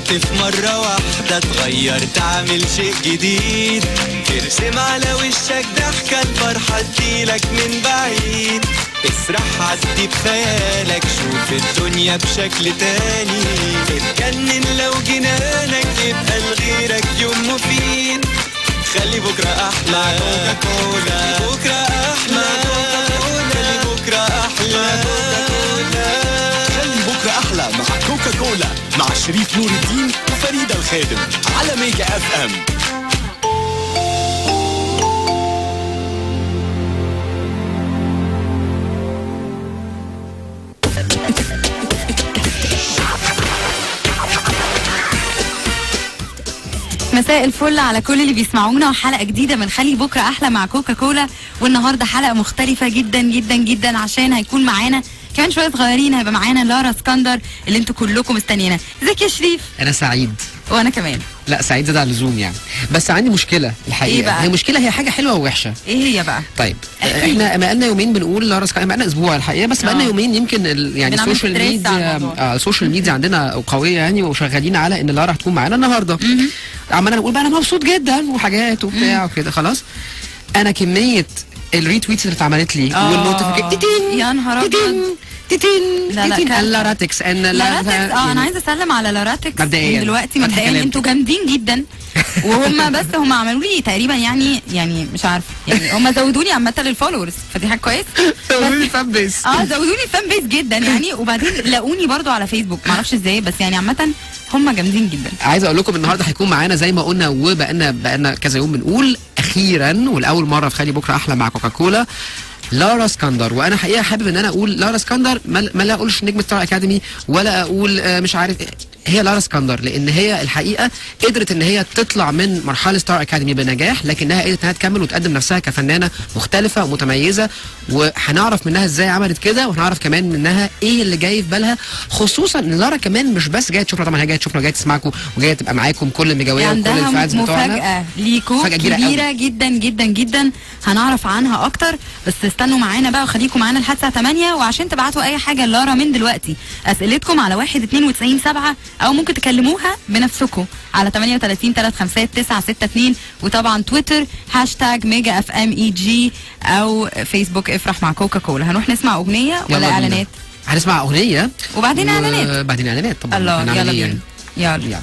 قررت في مرة واحدة تغير تعمل شيء جديد ترسم على وشك ضحكة الفرحة تجيلك من بعيد اسرح عدي بخيالك شوف الدنيا بشكل تاني اتجنن لو جنانك يبقى لغيرك يوم مفيد خلي بكرة أحلى كوكا كولا بكرة أحلى خلي بكرة أحلى خلي بكرة أحلى مع كوكا كولا مع شريف نور الدين وفريدة الخادم على ميجا اف ام مساء الفل على كل اللي بيسمعونا وحلقه جديده من خلي بكره احلى مع كوكا كولا والنهارده حلقه مختلفه جدا جدا جدا عشان هيكون معانا كمان شويه صغيرين هيبقى معانا لارا اسكندر اللي انتوا كلكم مستنيينها ازيك يا شريف انا سعيد وانا كمان لا سعيد زاد على اللزوم يعني بس عندي مشكله الحقيقه إيه بقى؟ هي مشكله هي حاجه حلوه ووحشه ايه هي بقى طيب احكي. احنا بقالنا يومين بنقول لارا سكاي بقالنا اسبوع الحقيقه بس بقالنا آه. يومين يمكن ال- يعني بنعمل السوشيال ستريس ميديا على الموضوع. آه السوشيال ميديا عندنا قويه يعني وشغالين على ان لارا هتكون معانا النهارده عمالنا نقول بقى انا مبسوط جدا وحاجات وبتاع وكده خلاص انا كميه الريتويتس اللي اتعملت لي آه. والنوتيفيكيشن يا نهار أبيض. تيتين لا، لا، تيتين كارثة. اللاراتكس ان لاراتكس اه انا عايزه اسلم على لاراتكس مبدئياً. من دلوقتي فتح مبدئيا كلام. انتوا جامدين جدا وهم بس هم عملوا لي تقريبا يعني يعني مش عارفه يعني هم زودوا لي عامه للفولورز فدي حاجه كويسه سوي فان بيس اه زودوا لي فان بيس جدا يعني وبعدين لاقوني برضو على فيسبوك معرفش ازاي بس يعني عامه هم جامدين جدا عايز اقول لكم النهارده هيكون معانا زي ما قلنا وبقالنا بقالنا كذا يوم بنقول اخيرا ولاول مره في خلي بكره احلى مع كوكاكولا لارا اسكندر وانا حقيقه حابب ان انا اقول لارا اسكندر ما, ما لا اقولش نجم ستار اكاديمي ولا اقول آه، مش عارف إيه. هي لارا اسكندر لان هي الحقيقه قدرت ان هي تطلع من مرحله ستار اكاديمي بنجاح لكنها قدرت انها تكمل وتقدم نفسها كفنانه مختلفه ومتميزه وهنعرف منها ازاي عملت كده وهنعرف كمان منها ايه اللي جاي في بالها خصوصا ان لارا كمان مش بس جايه تشوفنا طبعا هي جايه تشوفنا وجايه تسمعكم وجايه تبقى معاكم كل المجاويه وكل عندها الفانز بتوعنا مفاجأة ليكو مفاجأة كبيرة كبيرة, قوي. جدا جدا جدا هنعرف عنها أكتر بس استنوا معانا بقى وخليكم معانا لحد الساعة 8 وعشان تبعتوا أي حاجة لارا من دلوقتي أسئلتكم على 1 92 7 أو ممكن تكلموها بنفسكم على 38 35 962 وطبعا تويتر هاشتاج ميجا اف ام اي جي أو فيسبوك افرح مع كوكا كولا هنروح نسمع أغنية يلا ولا بينا. إعلانات هنسمع اغنيه وبعدين إعلانات بعدين اعلانات طبعا الله هنعمل يلا إيه بينا يلا يعني.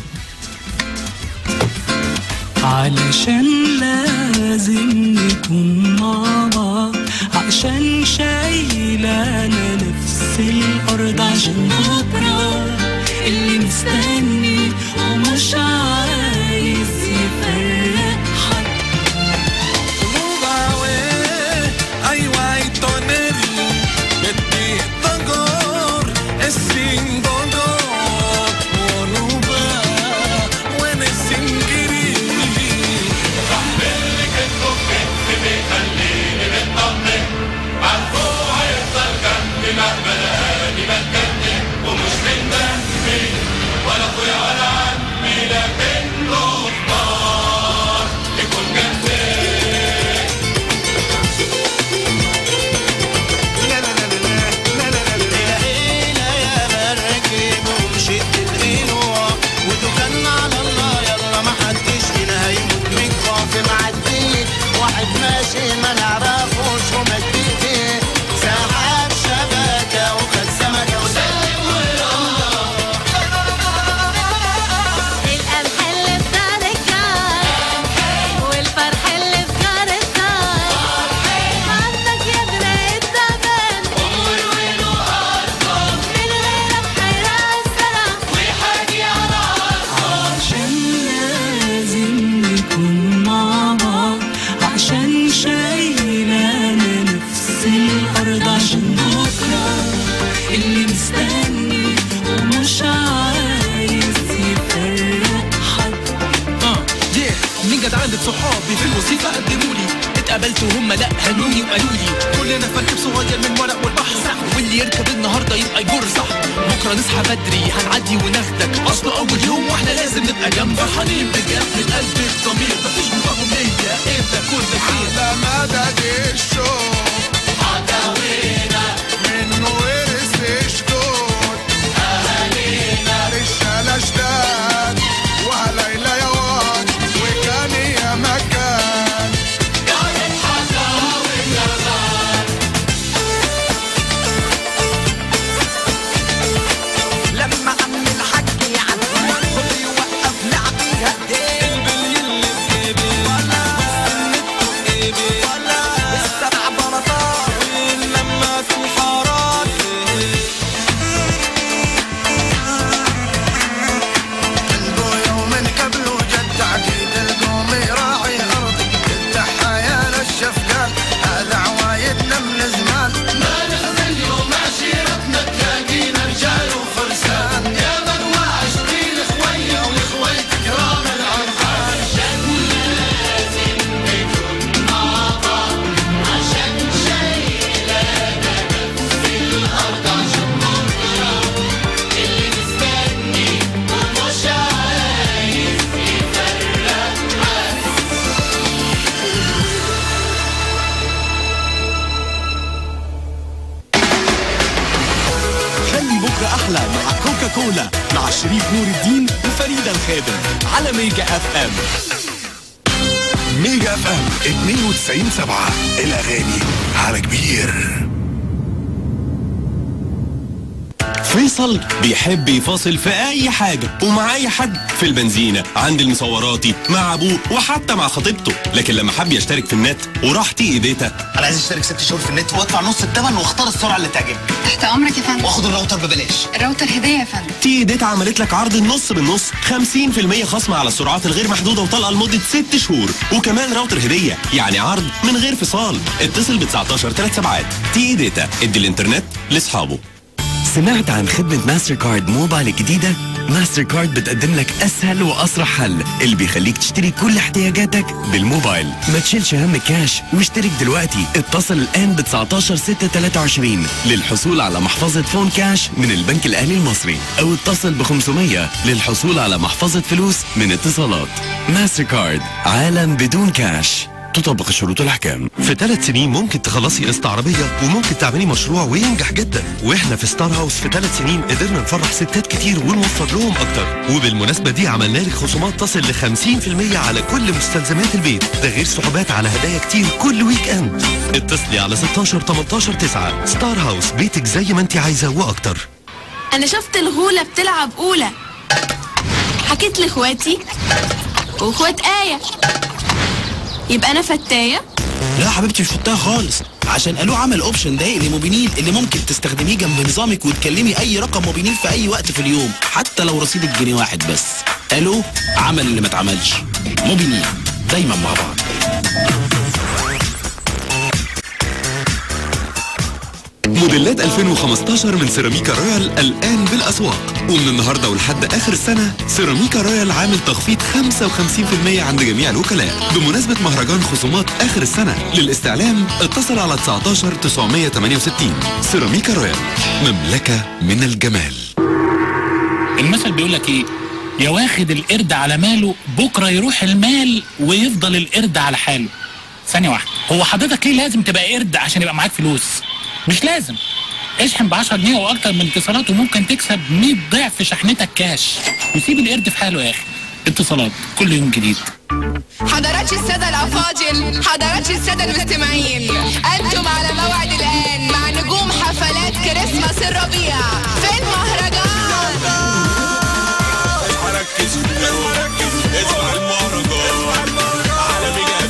علشان لازم نكون مع بعض عشان شايلانا نفس الأرض عشان بكرة اللي مستني ومش عايز يفرق حد ماشي ما نعرفوش ومديتي ساعات شبكة وخد سمكة وسلم القمح اللي في دار الجار والفرح اللي في جار الدار عندك يا بناء الزمان من غيرك هيرسلك عشان لازم نكون مع بعض عشان شايلانا نفس الأرض عشان بكرة اللي مستني ومش عايز يفرق حد اه yeah. مين جدع عندك صحابي في الموسيقى قدمولي اتقابلت وهم لا هنوني وقالوا لي كلنا في مركب صغير من ورق والبحر صح واللي يركب النهارده يبقى يجر صح بكره نصحى بدري هنعدي وناخدك اصل اول يوم واحنا لازم نبقى جنب فرحانين بجد من قلب الضمير مفيش مفاهيم ليا انت كل خير على مدد الشوق منه ورث شدود أهالينا رجالة جداد كولا مع شريف نور الدين وفريدة الخادم على ميجا اف ام ميجا اف ام 92 7 الاغاني على كبير فيصل بيحب يفاصل في اي حاجة ومع اي حد في البنزينة عند المصوراتي مع ابوه وحتى مع خطيبته لكن لما حب يشترك في النت وراح تي ايديتا انا عايز اشترك ست شهور في النت وادفع نص الثمن واختار السرعه اللي تعجبني تحت امرك يا فندم واخد الراوتر ببلاش الراوتر هديه يا فندم تي ايديتا عملت لك عرض النص بالنص 50% خصم على السرعات الغير محدودة وطلقة لمدة 6 شهور وكمان راوتر هدية يعني عرض من غير فصال اتصل ب 19 3 سبعات تي ايديتا ادي الانترنت لاصحابه سمعت عن خدمة ماستر كارد موبايل الجديدة؟ ماستر كارد بتقدم لك أسهل وأسرع حل اللي بيخليك تشتري كل احتياجاتك بالموبايل ما تشيلش هم كاش واشترك دلوقتي اتصل الآن ب 19 6 23 للحصول على محفظة فون كاش من البنك الأهلي المصري أو اتصل ب 500 للحصول على محفظة فلوس من اتصالات ماستر كارد عالم بدون كاش تطبق الشروط والأحكام في ثلاث سنين ممكن تخلصي قسط عربية وممكن تعملي مشروع وينجح جدا واحنا في ستار هاوس في ثلاث سنين قدرنا نفرح ستات كتير ونوفر لهم اكتر وبالمناسبة دي عملنا لك خصومات تصل ل 50% على كل مستلزمات البيت ده غير سحوبات على هدايا كتير كل ويك اند اتصلي على 16 18 9 ستار هاوس بيتك زي ما انت عايزة واكتر انا شفت الغولة بتلعب اولى حكيت لاخواتي واخوات آية يبقى انا فتاية لا حبيبتي مش فتاها خالص عشان قالوا عمل اوبشن ضايق لموبينيل اللي ممكن تستخدميه جنب نظامك وتكلمي اي رقم موبينيل في اي وقت في اليوم حتى لو رصيدك جنيه واحد بس قالوا عمل اللي ما اتعملش موبينيل دايما مع بعض موديلات 2015 من سيراميكا رويال الآن بالأسواق ومن النهاردة ولحد آخر السنة سيراميكا رويال عامل تخفيض 55% عند جميع الوكلاء بمناسبة مهرجان خصومات آخر السنة للاستعلام اتصل على 19 968 سيراميكا رويال مملكة من الجمال المثل بيقول لك ايه يا واخد القرد على ماله بكره يروح المال ويفضل القرد على حاله ثانيه واحده هو حضرتك ليه لازم تبقى قرد عشان يبقى معاك فلوس مش لازم اشحن ب 10 جنيه او اكتر من اتصالات وممكن تكسب 100 ضعف شحنتك كاش وسيب القرد في حاله يا اخي اتصالات كل يوم جديد حضرات السادة الأفاضل حضرات السادة المستمعين أنتم على موعد الآن مع نجوم حفلات كريسماس الربيع في المهرجان ركز اسمع المهرجان على ميجا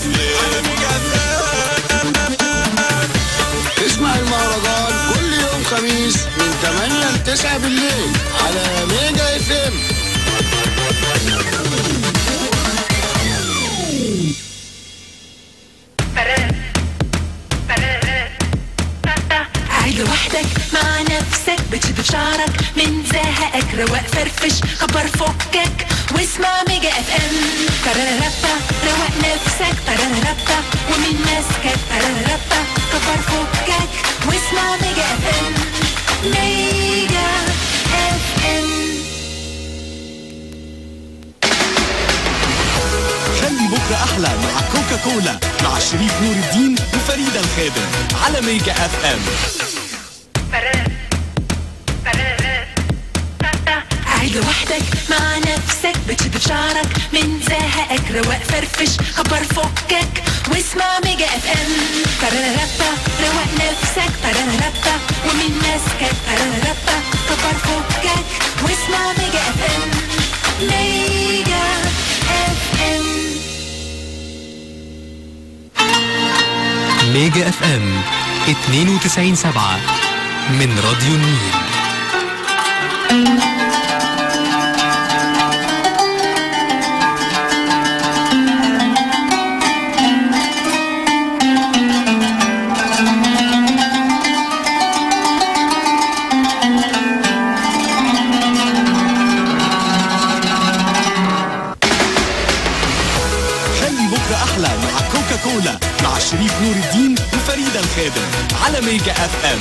اسمع المهرجان كل يوم خميس من 8 ل 9 بالليل على ميجا اف ام قاعد لوحدك مع نفسك بتشد في شعرك من زهقك رواق فرفش كبر فكك واسمع ميجا اف ام ترارابا رواق نفسك ترارابا ومن ماسكك ترارابا كبر فكك واسمع ميجا اف ام ميجا اف ام خلي بكرة أحلى مع كوكا كولا مع شريف نور الدين وفريدة الخادم على ميجا اف ام قاعد لوحدك مع نفسك بتشد في شعرك من زهقك رواق فرفش كبر فكك واسمع ميجا اف ام ترارابا رواق نفسك ترارابا ومن ماسكك ترارابا كبر فكك واسمع ميجا اف ام ميجا اف ام ميجا اف ام 92 7 من راديو النيل خلي بكرة أحلى مع كوكا كولا مع شريف نور الدين وفريدة الخادم على ميجا اف ام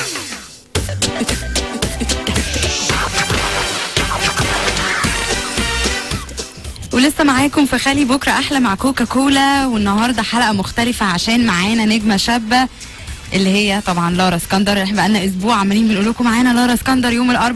ولسه معاكم في خلي بكره احلى مع كوكا كولا والنهارده حلقه مختلفه عشان معانا نجمه شابه اللي هي طبعا لارا اسكندر احنا بقالنا اسبوع عمالين بنقول لكم معانا لارا اسكندر يوم الاربع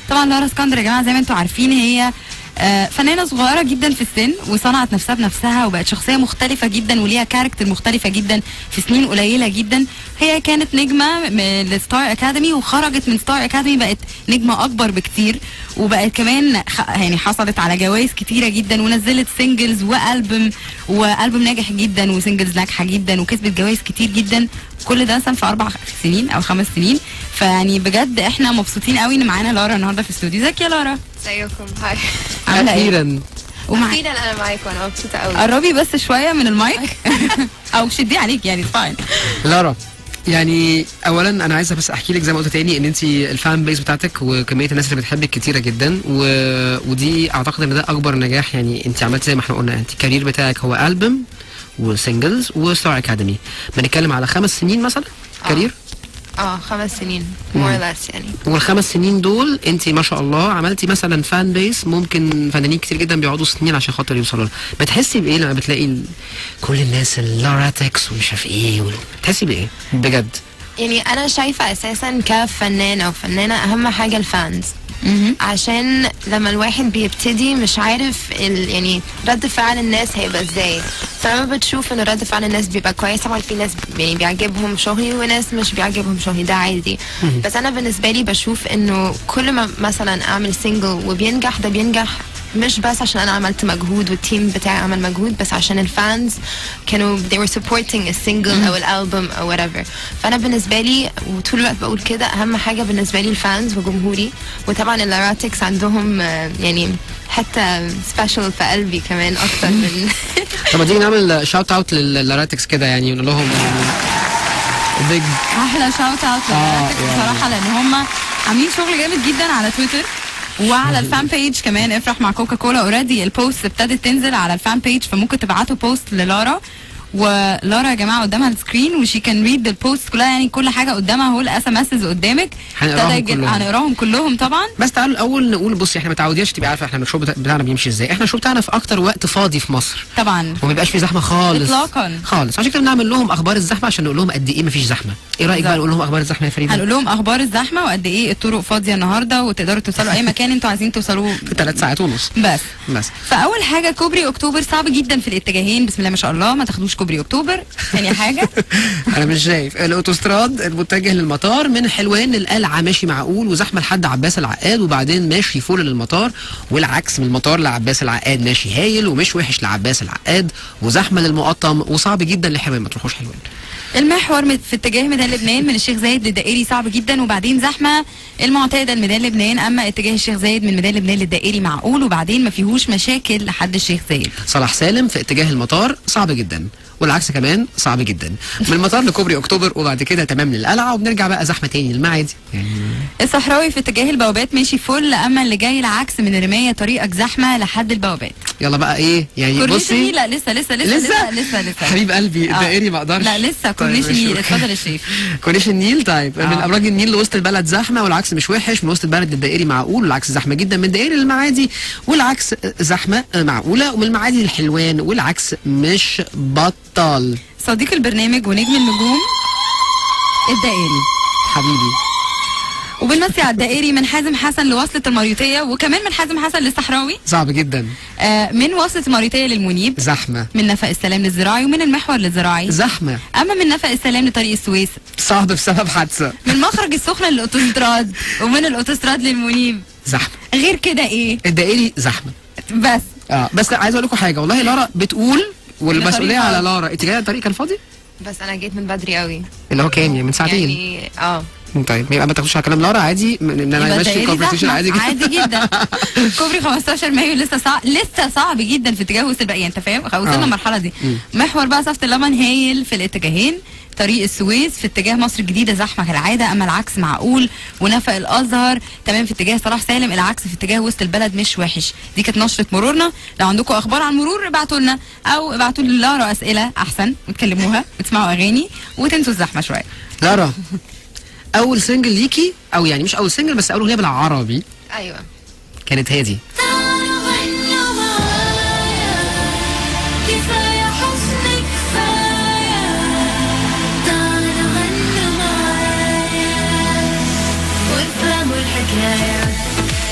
طبعا لارا اسكندر يا جماعه زي ما انتم عارفين هي آه، فنانه صغيره جدا في السن وصنعت نفسها بنفسها وبقت شخصيه مختلفه جدا وليها كاركتر مختلفه جدا في سنين قليله جدا هي كانت نجمه من الستار اكاديمي وخرجت من ستار اكاديمي بقت نجمه اكبر بكتير وبقت كمان خ- يعني حصلت على جوائز كتيره جدا ونزلت سingles والبوم والبوم ناجح جدا وسingles ناجحه جدا وكسبت جوائز كتير جدا كل ده مثلا في اربع سنين او خمس سنين فيعني بجد احنا مبسوطين قوي ان معانا لارا النهارده في الاستوديو ازيك يا لارا ازيكم هاي عامله ايه اخيرا ومع- اخيرا انا معاكم انا مبسوطه قوي قربي بس شويه من المايك او شديه عليك يعني فاين لارا يعني اولا انا عايزه بس احكي لك زي ما قلت تاني ان انت الفان بيس بتاعتك وكميه الناس اللي بتحبك كتيره جدا و... ودي اعتقد ان ده اكبر نجاح يعني انت عملت زي ما احنا قلنا انت الكارير بتاعك هو البوم وسنجلز وستار اكاديمي بنتكلم على خمس سنين مثلا كارير اه خمس سنين مم. more or less يعني والخمس سنين دول انت ما شاء الله عملتي مثلا فان بيس ممكن فنانين كتير جدا بيقعدوا سنين عشان خاطر يوصلوا لها بتحسي بايه لما بتلاقي ال... كل الناس اللاراتكس ومش عارف ايه وال... بتحسي بايه بجد يعني انا شايفه اساسا كفنان او فنانه اهم حاجه الفانز عشان لما الواحد بيبتدي مش عارف ال يعني رد فعل الناس هيبقى ازاي فلما بتشوف ان رد فعل الناس بيبقى كويس طبعا في ناس يعني بيعجبهم شغلي وناس مش بيعجبهم شغلي ده عادي مهم. بس انا بالنسبه لي بشوف انه كل ما مثلا اعمل سنجل وبينجح ده بينجح مش بس عشان انا عملت مجهود والتيم بتاعي عمل مجهود بس عشان الفانز كانوا they were supporting السنجل او الالبوم او whatever فانا بالنسبه لي وطول الوقت بقول كده اهم حاجه بالنسبه لي الفانز وجمهوري وطبعا اللاراتكس عندهم آه، يعني حتى سبيشال في قلبي كمان اكتر من طب ما تيجي نعمل شاوت اوت للاراتكس كده يعني نقول لهم بيج احلى شاوت اوت للاراتكس يعني. بصراحه لان هم عاملين شغل جامد جدا على تويتر وعلى الفان بيج كمان افرح مع كوكا كولا اوريدي البوست ابتدت تنزل على الفان بيج فممكن تبعتوا بوست للارا ولارا يا جماعه قدامها السكرين وشي كان ريد البوست كلها يعني كل حاجه قدامها اهو الاس ام اس قدامك هنقراهم ابتدى يجي- كلهم. هنقراهم كلهم طبعا بس تعالوا الاول نقول بصي احنا متعودينش تبقي عارفه احنا الشو بتا- بتاعنا بيمشي ازاي احنا الشو بتاعنا في اكتر وقت فاضي في مصر طبعا وما بيبقاش فيه زحمه خالص اطلاقا خالص عشان كده بنعمل لهم اخبار الزحمه عشان نقول لهم قد ايه مفيش زحمه ايه رايك بقى نقول لهم اخبار الزحمه يا فريده هنقول لهم اخبار الزحمه وقد ايه الطرق فاضيه النهارده وتقدروا توصلوا اي مكان انتوا عايزين توصلوه في ثلاث ساعات ونص بس بس فاول حاجه كوبري اكتوبر صعب جدا في الاتجاهين بسم الله ما شاء الله ما تاخدوش كوبري اكتوبر ثاني حاجه انا مش شايف الاوتوستراد المتجه للمطار من حلوان للقلعه ماشي معقول وزحمه لحد عباس العقاد وبعدين ماشي فول للمطار والعكس من المطار لعباس العقاد ماشي هايل ومش وحش لعباس العقاد وزحمه للمقطم وصعب جدا لحلوان ما تروحوش حلوان المحور مت- في اتجاه ميدان لبنان من الشيخ زايد للدائري صعب جدا وبعدين زحمه المعتاده لميدان لبنان اما اتجاه الشيخ زايد من ميدان لبنان للدائري معقول وبعدين ما فيهوش مشاكل لحد الشيخ زايد صلاح سالم في اتجاه المطار صعب جدا والعكس كمان صعب جدا من المطار لكوبري اكتوبر وبعد كده تمام للقلعه وبنرجع بقى زحمه تاني للمعادي يعني الصحراوي في اتجاه البوابات ماشي فل اما اللي جاي العكس من الرمايه طريقك زحمه لحد البوابات يلا بقى ايه يعني كورنيش بصي النيل لا لسه لسه لسه لسه؟ لسه لسه, لسه. حبيب قلبي آه. الدائري ما اقدرش لا لسه كورنيش ماشي، النيل أوكي. اتفضل يا شريف كورنيش النيل طيب من آه. ابراج النيل لوسط البلد زحمه والعكس مش وحش من وسط البلد للدائري معقول والعكس زحمه جدا من الدائري للمعادي والعكس زحمه معقوله ومن المعادي للحلوان والعكس مش بطال صديق البرنامج ونجم النجوم الدائري حبيبي وبنمسي على الدائري من حازم حسن لوصلة المريوطية وكمان من حازم حسن للصحراوي صعب جدا آه من وصلة المريوطية للمنيب زحمه من نفق السلام للزراعي ومن المحور للزراعي زحمه اما من نفق السلام لطريق السويس صعب بسبب حادثه من مخرج السخنة للاوتوستراد ومن الاوتوستراد للمنيب زحمه غير كده ايه الدائري زحمه بس اه بس عايز اقول لكم حاجه والله لارا بتقول والمسؤوليه الطريق على لارا انت جايه الطريق كان فاضي بس انا جيت من بدري قوي اللي هو كام يعني من ساعتين يعني اه طيب يبقى ما تاخدوش على كلام لارا عادي م- ان انا يبقى ماشي الدائري كونفرسيشن زحمة. عادي جدا عادي جدا كوبري 15 مايو لسه صعب لسه صعب جدا في اتجاه وسط الباقي انت فاهم وصلنا آه. المرحله دي مم. محور بقى صفت اللبن هايل في الاتجاهين طريق السويس في اتجاه مصر الجديده زحمه كالعاده اما العكس معقول ونفق الازهر تمام في اتجاه صلاح سالم العكس في اتجاه وسط البلد مش وحش دي كانت نشره مرورنا لو عندكم اخبار عن المرور ابعتوا لنا او ابعتوا للارا اسئله احسن وتكلموها وتسمعوا اغاني وتنسوا الزحمه شويه لارا اول سنجل ليكي او يعني مش اول سنجل بس اول اغنيه بالعربي ايوه كانت هادي كفاية حزن كفاية تعالوا غنوا معايا وافهموا الحكاية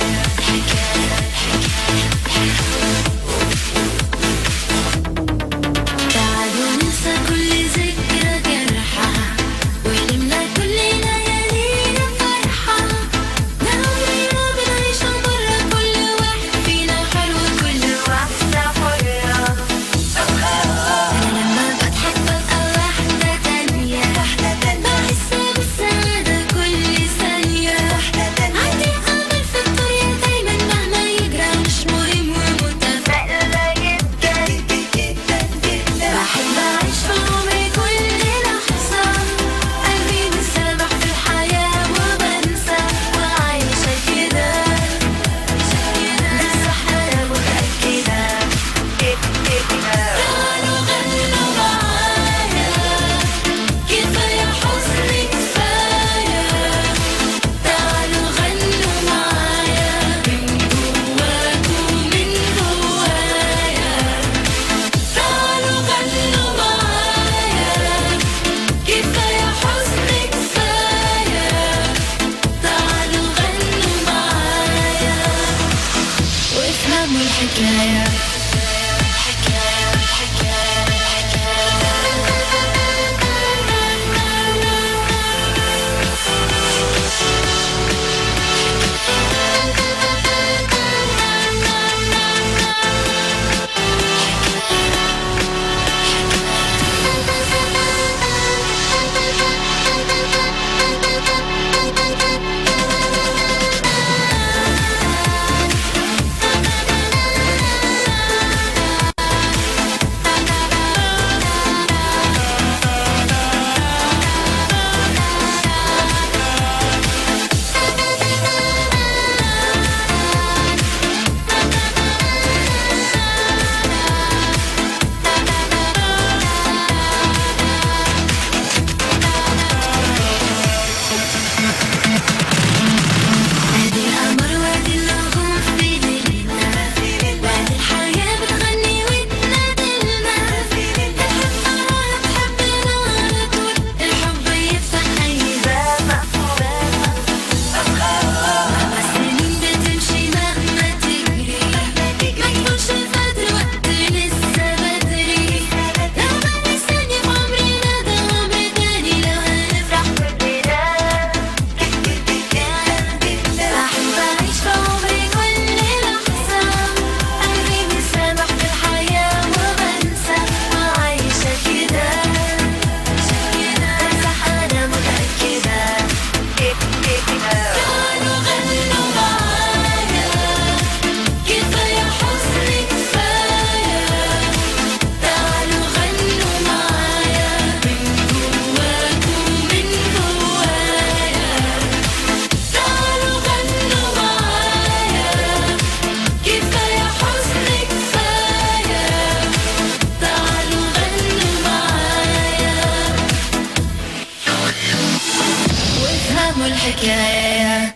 الحكاية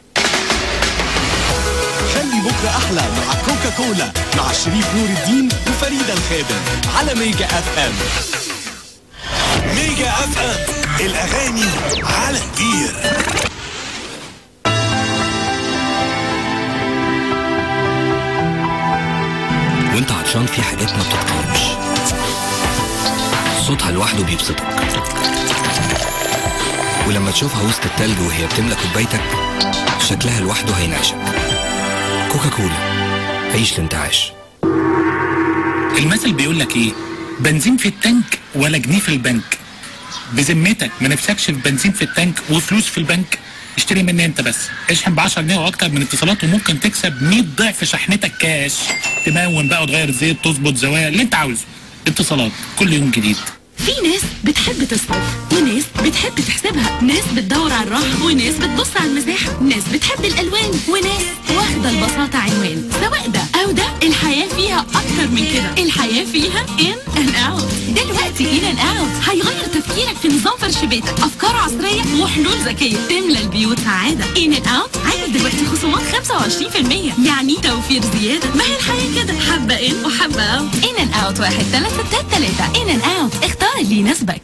خلي بكرة أحلى مع كوكا كولا مع شريف نور الدين وفريدة الخادم على ميجا اف ام ميجا اف ام الاغاني على كبير وانت عطشان في حاجات ما بتتقاومش صوتها لوحده بيبسطك ولما تشوفها وسط التلج وهي بتملى كوبايتك شكلها لوحده هينعشك كوكا كولا عيش الانتعاش المثل بيقول لك ايه بنزين في التانك ولا جنيه في البنك بذمتك ما نفسكش في بنزين في التانك وفلوس في البنك اشتري مني انت بس اشحن ب 10 جنيه واكتر من اتصالات وممكن تكسب 100 ضعف شحنتك كاش تمون بقى وتغير زيت تظبط زوايا اللي انت عاوزه اتصالات كل يوم جديد في ناس بتحب تصرف وناس بتحب تحسبها ناس بتدور على الراحة وناس بتبص على المساحة ناس بتحب الألوان وناس واخدة البساطة عنوان سواء ده أو ده الحياة فيها أكتر من كده الحياة فيها إن أند أوت دلوقتي إن أند أوت هيغير تفكيرك في نظام فرش بيتك أفكار عصرية وحلول ذكية تملى البيوت سعادة إن أند أوت عامل دلوقتي خصومات 25% يعني توفير زيادة ما هي الحياة كده حبة إن وحبة أوت إن أند أوت واحد ثلاثة ستة ثلاثة إن أند أوت اختار اللي يناسبك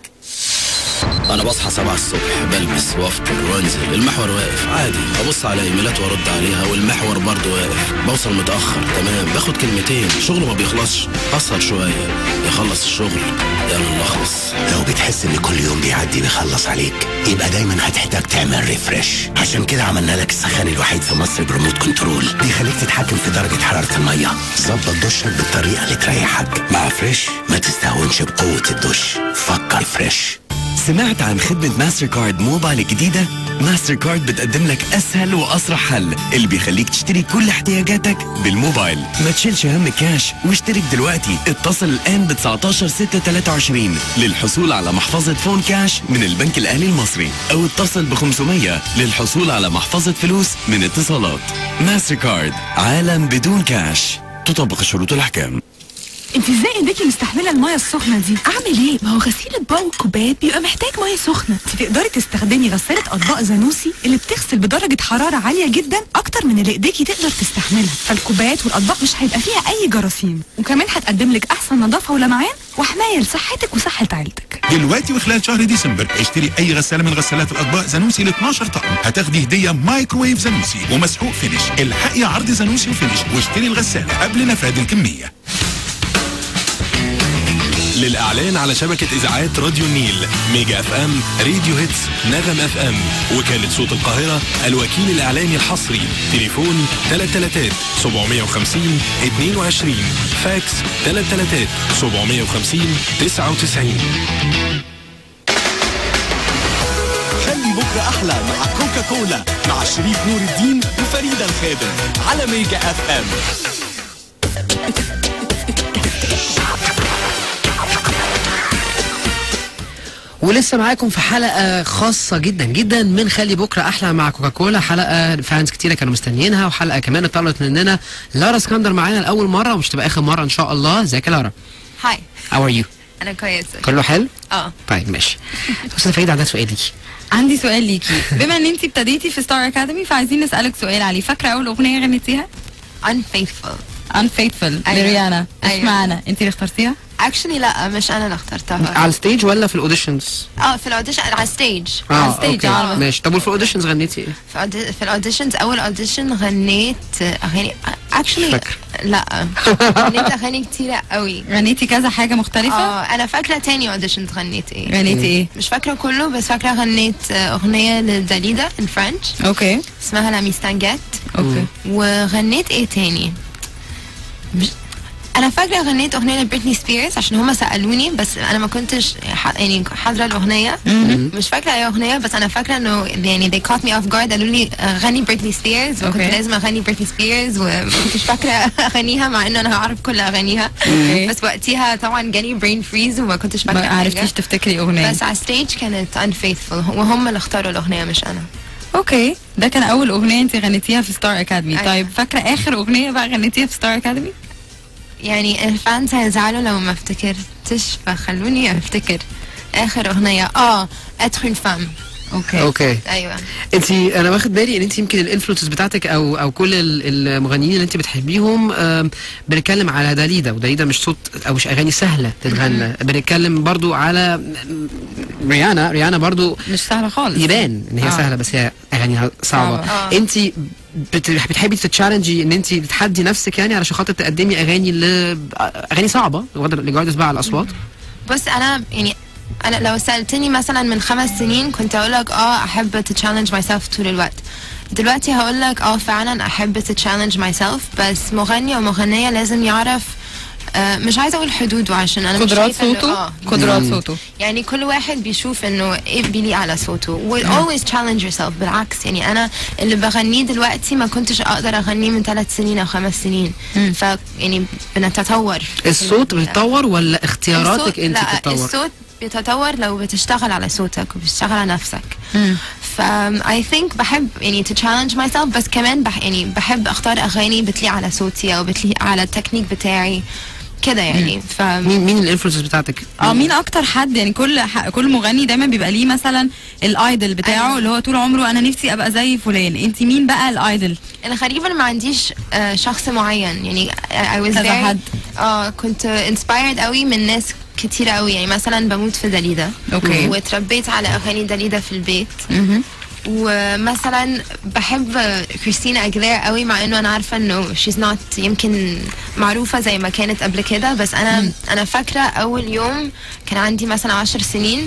انا بصحى سبعة الصبح بلبس وافطر وانزل المحور واقف عادي ابص على ايميلات وارد عليها والمحور برضه واقف بوصل متاخر تمام باخد كلمتين شغل ما بيخلصش اسهر شويه يخلص الشغل يلا نلخص لو بتحس ان كل يوم بيعدي بيخلص عليك يبقى دايما هتحتاج تعمل ريفرش عشان كده عملنا لك السخان الوحيد في مصر بريموت كنترول بيخليك تتحكم في درجة حرارة المية ظبط دشك بالطريقة اللي تريحك مع فريش ما تستهونش بقوة الدش فكر فريش سمعت عن خدمة ماستر كارد موبايل الجديدة؟ ماستر كارد بتقدم لك أسهل وأسرع حل اللي بيخليك تشتري كل احتياجاتك بالموبايل ما تشيلش هم كاش واشترك دلوقتي اتصل الآن ب 19 6 23 للحصول على محفظة فون كاش من البنك الأهلي المصري أو اتصل ب 500 للحصول على محفظة فلوس من اتصالات ماستر كارد عالم بدون كاش تطبق الشروط والأحكام انت ازاي ايديكي مستحمله الميه السخنه دي اعمل ايه ما هو غسيل اطباق وكوبايات بيبقى محتاج ميه سخنه انت تقدري تستخدمي غساله اطباق زانوسي اللي بتغسل بدرجه حراره عاليه جدا اكتر من اللي ايديكي تقدر تستحملها فالكوبايات والاطباق مش هيبقى فيها اي جراثيم وكمان هتقدم لك احسن نظافه ولمعان وحمايه لصحتك وصحه عيلتك دلوقتي وخلال شهر ديسمبر اشتري اي غساله من غسالات الاطباق زانوسي ل 12 طقم هتاخدي هديه مايكرويف زانوسي ومسحوق فينش الحقي عرض زانوسي وفينش واشتري الغساله قبل نفاذ الكميه للإعلان على شبكة إذاعات راديو النيل ميجا اف ام راديو هيتس نغم اف ام وكالة صوت القاهرة الوكيل الإعلاني الحصري تليفون 33 750 22 فاكس 33 750 99 خلي بكرة أحلى مع كوكا كولا مع شريف نور الدين وفريدة الخادم على ميجا اف ام ولسه معاكم في حلقة خاصة جدا جدا من خلي بكرة أحلى مع كوكاكولا حلقة فانز كتيرة كانوا مستنيينها وحلقة كمان اتطلبت مننا لارا اسكندر معانا لأول مرة ومش تبقى آخر مرة إن شاء الله ازيك يا لارا هاي How are you انا كويسه كله حلو اه طيب ماشي أستاذ فريد عندها سؤال ليكي عندي سؤال ليكي بما ان انت ابتديتي في ستار اكاديمي فعايزين نسالك سؤال عليه فاكره اول اغنيه غنيتيها unfaithful unfaithful أيوة. لريانا أيوة. اشمعنى انت اللي اخترتيها actually لا مش انا اللي اخترتها على الستيج ولا في الأوديشنز؟ اه في الاوديشن على الستيج اه اوكي ماشي طب وفي الأوديشنز غنيتي ايه؟ في أودي- في الاوديشنز اول اوديشن غنيت اغاني اكشلي فاكرة. لا غنيت اغاني كتيره قوي غنيتي كذا حاجه مختلفه اه انا فاكره تاني اوديشنز غنيت ايه غنيتي ايه؟ مش فاكره كله بس فاكره غنيت آه، اغنيه لداليدا ان فرنش اوكي اسمها لا ميستانجات اوكي وغنيت ايه تاني مش انا فاكره غنيت اغنيه لبريتني سبيرز عشان هما سالوني بس انا ما كنتش ح- يعني حاضره الاغنيه مش فاكره اي اغنيه بس انا فاكره انه يعني they caught me off guard قالوا لي آه، غني بريتني سبيرز وكنت أوكي. لازم اغني بريتني سبيرز وما كنتش فاكره اغنيها مع انه انا هعرف كل اغانيها أوكي. بس وقتها طبعا جالي برين فريز وما كنتش فاكره ما حاجة. عرفتيش تفتكري اغنيه بس على ستيج كانت unfaithful وهم اللي اختاروا الاغنيه مش انا اوكي ده كان اول اغنيه انت غنيتيها في ستار اكاديمي أيوة. طيب فاكره اخر اغنيه بقى غنيتيها في ستار اكاديمي يعني الفانز هيزعلوا لو ما افتكرتش فخلوني افتكر اخر اغنيه اه اتر une femme اوكي اوكي ايوه انت انا واخد بالي ان انت يمكن الانفلونسز بتاعتك او او كل ال- المغنيين اللي انت بتحبيهم آم، بنتكلم على داليدا وداليدا مش صوت او مش اغاني سهله تتغنى بنتكلم برضو على م- ريانا ريانا برضو مش سهله خالص يبان ان هي آه. سهله بس هي اغانيها صعبه صعبة. آه. انت بت- بتحبي تتشالنجي ان انت تتحدي نفسك يعني علشان خاطر تقدمي اغاني ل اغاني صعبه بغض لجوده بقى على الاصوات بص انا يعني انا لو سالتني مثلا من خمس سنين كنت اقول لك اه احب تتشالنج ماي سيلف طول الوقت دلوقتي هقول لك اه فعلا احب تتشالنج ماي سيلف بس مغني او مغنيه لازم يعرف آه مش عايزه اقول حدوده عشان انا مش قدرات شايفة إنه- صوته؟ آه. قدرات مم. صوته يعني كل واحد بيشوف انه ايه بيليق على صوته و always challenge yourself بالعكس يعني انا اللي بغنيه دلوقتي ما كنتش اقدر اغنيه من ثلاث سنين او خمس سنين ف يعني بنتطور الصوت بيتطور ولا اختياراتك الصوت- انت لا بتتطور الصوت بيتطور لو بتشتغل على صوتك وبتشتغل على نفسك ف I think بحب يعني to challenge myself بس كمان بح يعني بحب اختار اغاني بتليق على صوتي او بتليق على التكنيك بتاعي كده يعني ف مين مين الانفلونسز بتاعتك اه مين اكتر حد يعني كل ح- كل مغني دايما بيبقى ليه مثلا الايدل بتاعه اللي هو طول عمره انا نفسي ابقى زي فلان انت مين بقى الايدل الغريب انا ما عنديش آه، شخص معين يعني I was كذا very حد. اه كنت inspired قوي من ناس كتير قوي يعني مثلا بموت في داليدا أوكي. واتربيت على اغاني داليدا في البيت ومثلا بحب كريستينا اجلير قوي مع انه انا عارفه انه شيز نوت يمكن معروفه زي ما كانت قبل كده بس انا انا فاكره اول يوم كان عندي مثلا عشر سنين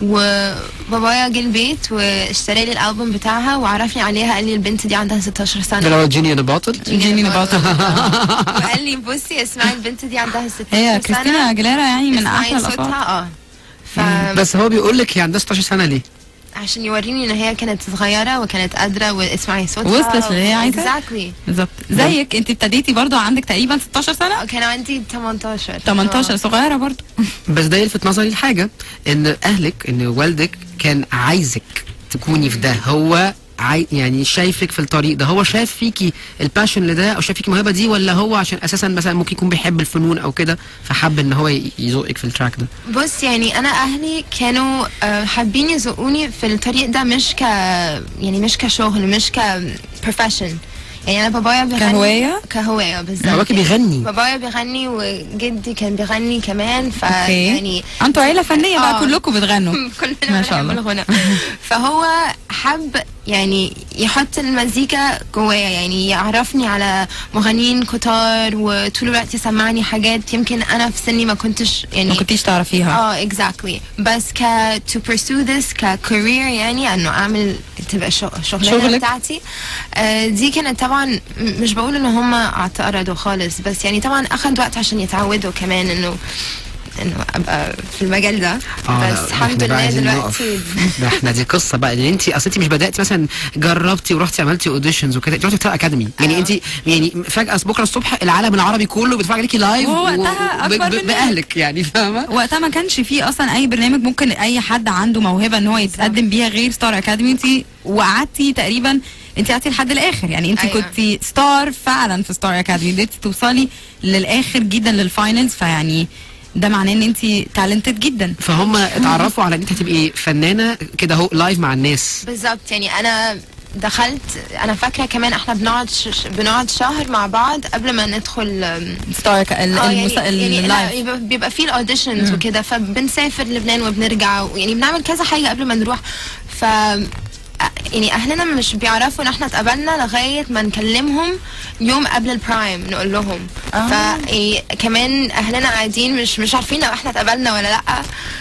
وبابايا جه البيت واشترى لي الالبوم بتاعها وعرفني عليها قال لي البنت دي عندها 16 سنه ده اللي هو جيني انا باطل جيني نباطل وقال لي بصي اسمعي البنت دي عندها 16 سنه هي كريستينا اجليرا يعني من اسمعي احلى الاصوات صوتها اه ف بس هو بيقول لك هي عندها 16 سنه ليه؟ عشان يوريني ان هي كانت صغيره وكانت قادره واسمعي صوتها وصلت للي هي عايزاه. اكزاكتلي بالظبط زيك انت ابتديتي برضو عندك تقريبا 16 سنه كان عندي 18 18 صغيره برضو بس ده يلفت نظري لحاجه ان اهلك ان والدك كان عايزك تكوني في ده هو عاي... يعني شايفك في الطريق ده هو شايف فيكي الباشن لده او شايف فيكي الموهبه دي ولا هو عشان اساسا مثلا ممكن يكون بيحب الفنون او كده فحب ان هو ي- يزقك في التراك ده بص يعني انا اهلي كانوا آه، حابين يزقوني في الطريق ده مش ك يعني مش كشغل مش ك profession يعني انا بابايا بيغني كهواية؟ كهوايه بالظبط باباكي بيغني بابايا بيغني وجدي كان بيغني كمان ف اوكي يعني انتوا عيله فنيه بقى آه. كلكم بتغنوا كلنا ما شاء بنحب الله. الغنى فهو حب يعني يحط المزيكا جوايا يعني يعرفني على مغنيين كتار وطول الوقت يسمعني حاجات يمكن انا في سني ما كنتش يعني ما كنتيش تعرفيها اه exactly بس ك to pursue this ككارير يعني انه اعمل تبقى شغ- شغلانه شغلك. بتاعتي آه دي كانت طبعا م- مش بقول ان هم اعترضوا خالص بس يعني طبعا اخد وقت عشان يتعودوا كمان انه انه ابقى في المجال ده اه لا، بس ده الحمد احنا بقى لله عايزين دلوقتي نقف. ده احنا دي قصه بقى لان انت اصل انت مش بداتي مثلا جربتي ورحتي عملتي اوديشنز وكده انت رحتي بتاع اكاديمي يعني انت يعني فجاه بكره الصبح العالم العربي كله بيتفرج عليكي لايف وهو و- وقتها وب- أكبر ب- مننا. باهلك يعني فاهمه وقتها ما كانش فيه اصلا اي برنامج ممكن اي حد عنده موهبه ان هو يتقدم بيها غير ستار اكاديمي انت وقعدتي تقريبا انت قعدتي لحد الاخر يعني انت أيوة. أيوة. كنتي ستار فعلا في ستار اكاديمي قدرتي توصلي للاخر جدا للفاينلز فيعني ده معناه ان انت تالنتد جدا فهم اتعرفوا على ان انت هتبقي فنانه كده اهو لايف مع الناس بالظبط يعني انا دخلت انا فاكره كمان احنا بنقعد ش... ش- بنقعد شهر مع بعض قبل ما ندخل أم، ستار ك... ال- اه المس... يعني, يعني لا، اللايف يبقى- بيبقى فيه الاوديشنز وكده فبنسافر لبنان وبنرجع يعني بنعمل كذا حاجه قبل ما نروح ف يعني اهلنا مش بيعرفوا ان احنا اتقابلنا لغايه ما نكلمهم يوم قبل البرايم نقول لهم آه. فكمان اهلنا قاعدين مش مش عارفين لو احنا اتقابلنا ولا لا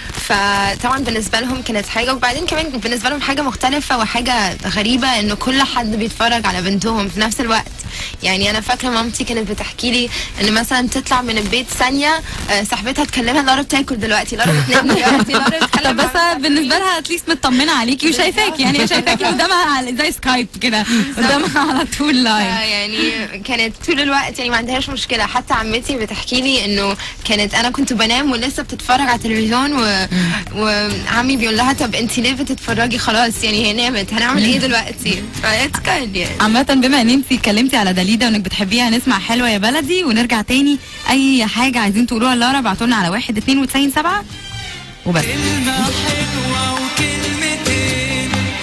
فطبعا بالنسبه لهم كانت حاجه وبعدين كمان بالنسبه لهم حاجه مختلفه وحاجه غريبه انه كل حد بيتفرج على بنتهم في نفس الوقت يعني انا فاكره مامتي كانت بتحكي لي ان مثلا تطلع من البيت ثانيه آه، صاحبتها تكلمها لارا بتاكل دلوقتي لارا بتنام دلوقتي لارا طب بتتكلم بس بالنسبه لها اتليست مطمنه عليكي وشايفاكي يعني هي شايفاكي قدامها على- زي سكايب كده قدامها على طول آه، لايف يعني كانت طول الوقت يعني ما عندهاش مشكله حتى عمتي بتحكي لي انه كانت انا كنت بنام ولسه بتتفرج على التلفزيون و... وعمي بيقول لها طب انت ليه بتتفرجي خلاص يعني هي نامت هنعمل ايه دلوقتي فاتس كان يعني عامة بما ان انت اتكلمتي على داليدا وانك بتحبيها نسمع حلوة يا بلدي ونرجع تاني اي حاجة عايزين تقولوها لارا ابعتوا لنا على واحد اتنين وتسعين سبعة وبس كلمة حلوة وكلمتين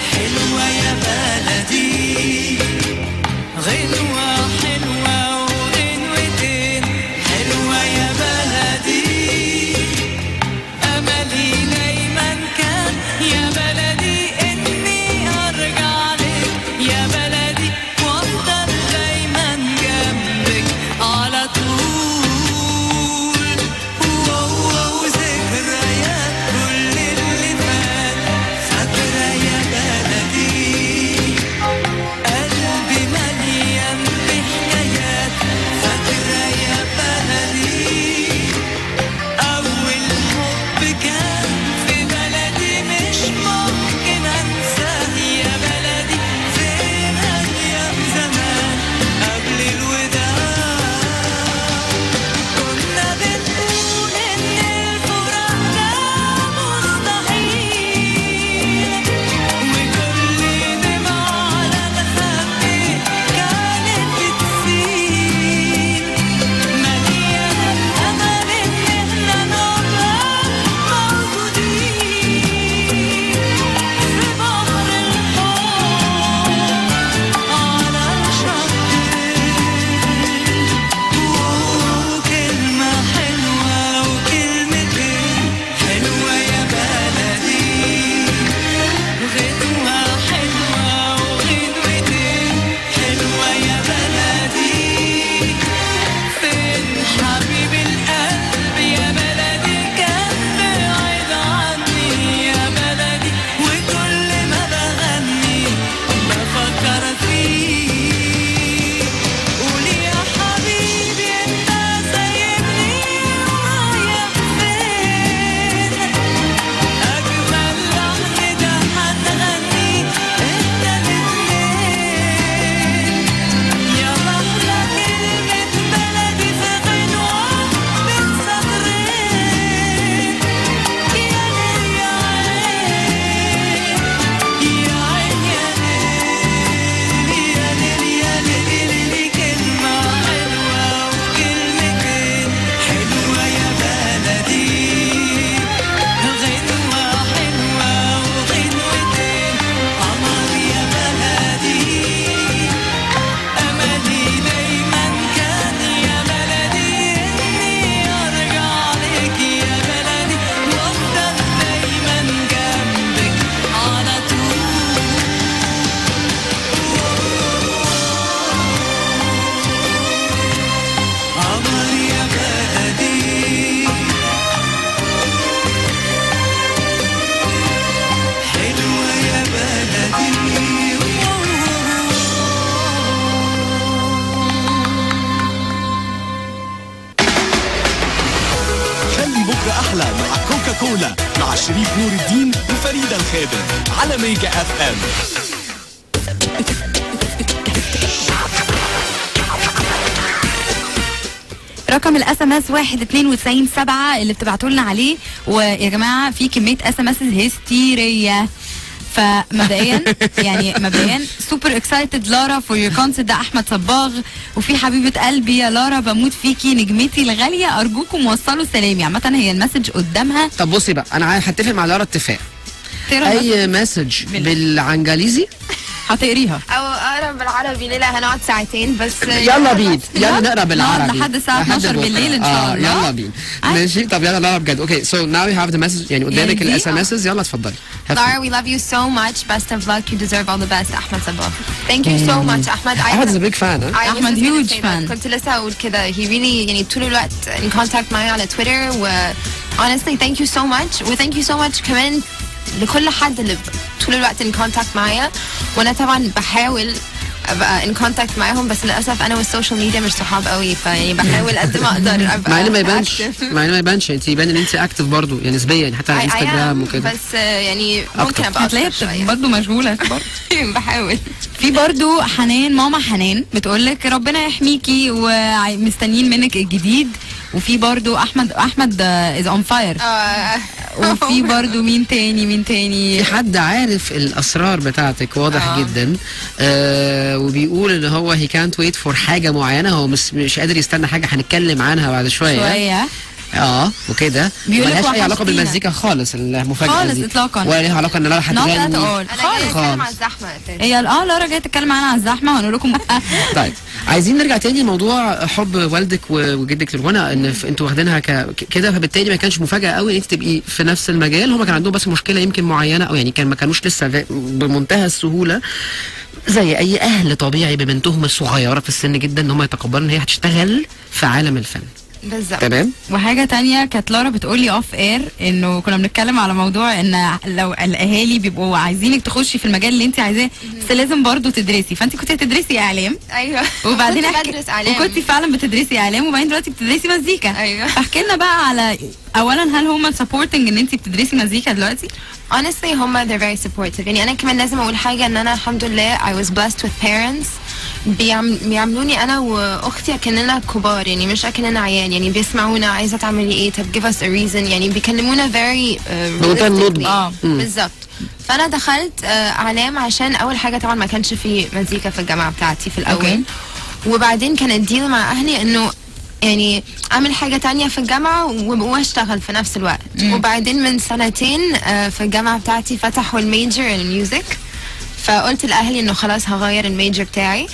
نور الدين وفريدة الخادم على ميجا اف ام رقم الاس ام اس 192 7 اللي بتبعتوا لنا عليه ويا جماعه في كميه اس ام اس هستيريه فمبدئيا يعني مبدئيا سوبر اكسايتد لارا فور يور كونسرت ده احمد صباغ وفي حبيبه قلبي يا لارا بموت فيكي نجمتي الغاليه ارجوكم وصلوا سلامي عامه هي المسج قدامها طب بصي بقى انا عا- هتفق مع لارا اتفاق تقرا اي مسج بالعنجليزي هتقريها او اقرا بالعربي ليه لا هنقعد ساعتين بس يلا بينا يلا نقرا بالعربي لحد الساعة 12 بكرة. بالليل إن شاء آه الله. يلا بينا ماشي طب يلا لارا بجد اوكي سو ناو يو هاف ذا مسج يعني قدامك يعني دي؟ الاس ام اس يلا اتفضلي Have fun. Lara, we love you so much. Best of luck. You deserve all the best. Ahmed Sabah. Thank you so much, Ahmed. I احمد is a big fan huh? I was Ahmed just gonna huge say that. fan. كنت لسه هقول كده he really يعني طول الوقت in contact معايا على تويتر و honestly thank you so much و thank you so much كمان لكل حد اللي طول الوقت in contact معايا وانا طبعا بحاول ابقى in contact معاهم بس للاسف انا والسوشيال ميديا مش صحاب قوي فيعني بحاول قد ما اقدر ابقى مع ان ما يبانش active. مع ان ما يبانش انت يبان ان انت اكتف برضه يعني نسبيا حتى على I- I انستجرام am، وكده بس آه، يعني ممكن أكتر. ابقى هتلاقيها أكتر شوية. برضه مشغوله برضه بحاول في برضو حنان ماما حنان بتقول لك ربنا يحميكي ومستنيين منك الجديد وفي برضو احمد احمد از اون فاير وفي برضو مين تاني مين تاني في حد عارف الاسرار بتاعتك واضح آه. آه. جدا آه وبيقول ان هو هي كانت ويت فور حاجه معينه هو مش مش قادر يستنى حاجه هنتكلم عنها بعد شويه شويه اه وكده بيقول لك ملهاش اي علاقه وحشتينا. بالمزيكا خالص المفاجاه خالص دي إطلاقاً. ولا ليها علاقه ان لا Not at هتغني all. انا جايه اتكلم عن خالص الزحمه أساساً. هي اه لارا جايه تتكلم معانا على الزحمه وهنقول لكم طيب عايزين نرجع تاني لموضوع حب والدك و- وجدك للغنى ان ف- انتوا واخدينها ك- ك- كده فبالتالي ما كانش مفاجاه قوي ان انت تبقي في نفس المجال هم كان عندهم بس مشكله يمكن معينه او يعني كان ما كانوش لسه ف- بمنتهى السهوله زي اي اهل طبيعي ببنتهم الصغيره في السن جدا ان هم يتقبلوا ان هي هتشتغل في عالم الفن بالظبط تمام وحاجه تانية كانت لارا بتقول لي اوف اير انه كنا بنتكلم على موضوع ان لو الاهالي بيبقوا عايزينك تخشي في المجال اللي انت عايزاه بس لازم برضو تدرسي فانت كنت هتدرسي اعلام ايوه وبعدين كنت احكي بدرس اعلام وكنت فعلا بتدرسي اعلام وبعدين دلوقتي بتدرسي مزيكا ايوه فاحكي لنا بقى على اولا هل هم سبورتنج ان انت بتدرسي مزيكا دلوقتي honestly هما they're very supportive يعني انا كمان لازم اقول حاجه ان انا الحمد لله I was blessed with parents بيعم- بيعاملوني انا واختي اكننا كبار يعني مش اكننا عيال يعني بيسمعونا عايزه تعملي ايه طب give us a reason يعني بيكلمونا very uh, بمنتهى النضج. realistically. آه. مم. بالظبط فانا دخلت آه، اعلام عشان اول حاجه طبعا ما كانش في مزيكا في الجامعه بتاعتي في الاول أوكي. وبعدين كان الديل مع اهلي انه يعني اعمل حاجه تانية في الجامعه و- واشتغل في نفس الوقت وبعدين من سنتين آه، في الجامعه بتاعتي فتحوا الميجر الميوزك فقلت لاهلي انه خلاص هغير الميجر بتاعي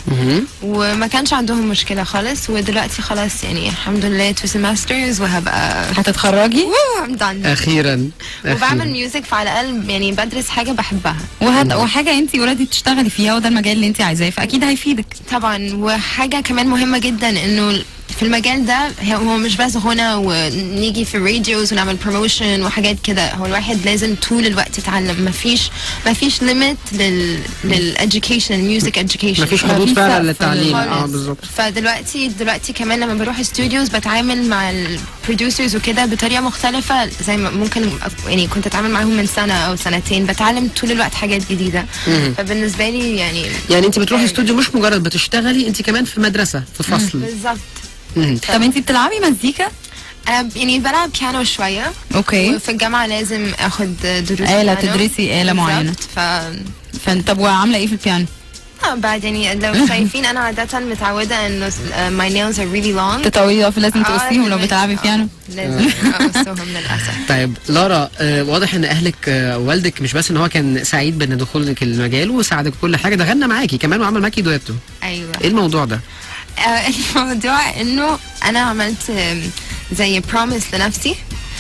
وما كانش عندهم مشكله خالص ودلوقتي خلاص يعني الحمد لله تو سيمسترز وهبقى هتتخرجي I'm done اخيرا وبعمل أخيراً. ميوزك فعلى الاقل يعني بدرس حاجه بحبها وهت... وحاجه انت اوريدي بتشتغلي فيها وده المجال اللي انت عايزاه فاكيد هيفيدك طبعا وحاجه كمان مهمه جدا انه في المجال ده هو مش بس غنى ونيجي في الراديوز ونعمل بروموشن وحاجات كده هو الواحد لازم طول الوقت يتعلم مفيش مفيش ليميت لل للاديوكيشن الميوزك اديوكيشن مفيش حدود فعلا للتعليم اه خالص. بالظبط فدلوقتي دلوقتي كمان لما بروح استوديوز بتعامل مع البروديوسرز وكده بطريقه مختلفه زي ما ممكن يعني كنت اتعامل معاهم من سنه او سنتين بتعلم طول الوقت حاجات جديده مم. فبالنسبه لي يعني يعني انت بتروحي استوديو مش مجرد بتشتغلي انت كمان في مدرسه في فصل بالظبط مم. طب انت بتلعبي مزيكا انا يعني بلعب بيانو شويه اوكي وفي الجامعه لازم اخد دروس آلة بيانو. تدرسي آلة بالظبط. معينة. ف فانت طب وعامله ايه في البيانو آه، بعد يعني لو شايفين انا عاده متعوده انه ماي نيلز ار ريلي لونج تطويله فلازم آه، تقصيهم لو لازم- بتلعبي بيانو لازم اقصهم للاسف طيب لارا آه واضح ان اهلك آه والدك مش بس ان هو كان سعيد بان دخولك المجال وساعدك كل حاجه ده غنى معاكي كمان وعمل معاكي دويتو ايوه ايه الموضوع ده آه، الموضوع انه انا عملت آم، زي بروميس لنفسي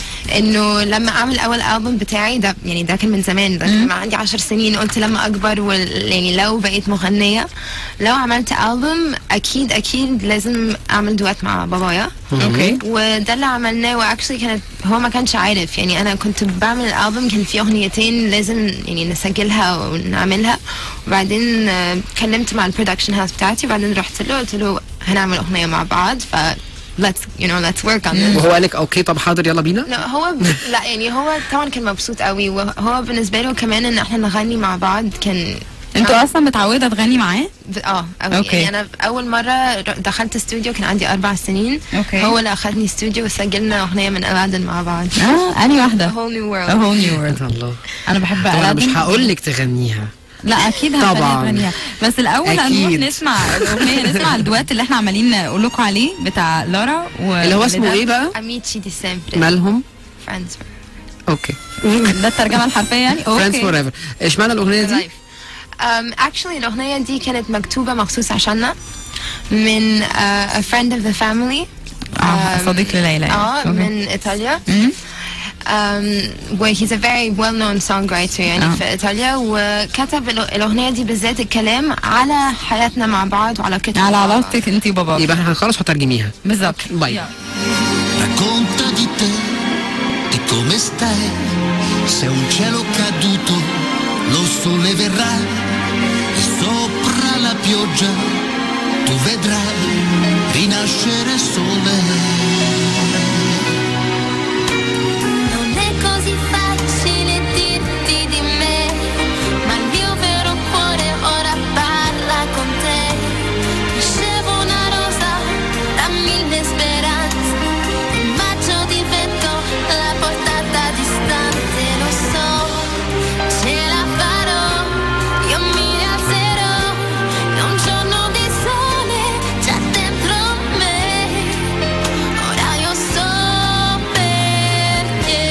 انه لما اعمل اول البوم بتاعي ده يعني ده كان من زمان ده كان عندي عشر سنين قلت لما اكبر وال يعني لو بقيت مغنيه لو عملت البوم اكيد اكيد لازم اعمل دوات مع بابايا اوكي وده اللي عملناه واكشلي كانت هو ما كانش عارف يعني انا كنت بعمل الالبوم كان فيه اغنيتين لازم يعني نسجلها ونعملها وبعدين آه، كلمت مع البرودكشن هاوس بتاعتي وبعدين رحت له قلت له هنعمل اغنيه مع بعض ف let's you know let's work on this وهو قال لك اوكي طب حاضر يلا بينا لا هو لا يعني هو طبعا كان مبسوط قوي وهو بالنسبه له كمان ان احنا نغني مع بعض كان انتوا اصلا متعوده تغني معاه ب- اه أوي. أوكي. يعني انا اول مره ر- دخلت استوديو كان عندي اربع سنين أوكي. هو اللي اخذني استوديو وسجلنا اغنيه من الادن مع بعض اه انهي واحده A whole new world A whole new world الله انا بحب طبعا انا مش ألادين. هقول لك تغنيها لا اكيد هنخليها طبعاً. تغنيها بس الاول هنروح أكيد. نسمع الاغنيه نسمع الدوات اللي احنا عمالين نقول لكم عليه بتاع لارا و اللي هو اسمه ايه بقى؟ amici di sempre مالهم friends اوكي ده الترجمه الحرفيه يعني فريندز فور ايفر اشمعنى الاغنيه دي um, actually الأغنية دي كانت مكتوبة مخصوص عشاننا من uh, a friend of the family آه، صديق لليلى يعني. اه أوكي. من إيطاليا um, where he's a very well known songwriter يعني آه. في إيطاليا وكتب الأ- الأغنية دي بالذات الكلام على حياتنا مع بعض وعلى كتب على علاقتك انت وباباك يبقى احنا هنخلص وترجميها بالظبط باي Racconta di te, di come stai. Se un cielo caduto, lo sole verrà e sopra la pioggia tu vedrai rinascere sole. Non è così facile dirti di me, ma il mio vero cuore ora parla con te. Crescevo una rosa da mille speranze, un bacio di vento, la portata distante, lo so, ce la farò, io mi alzerò, e un giorno di sole già dentro me. Ora io so perché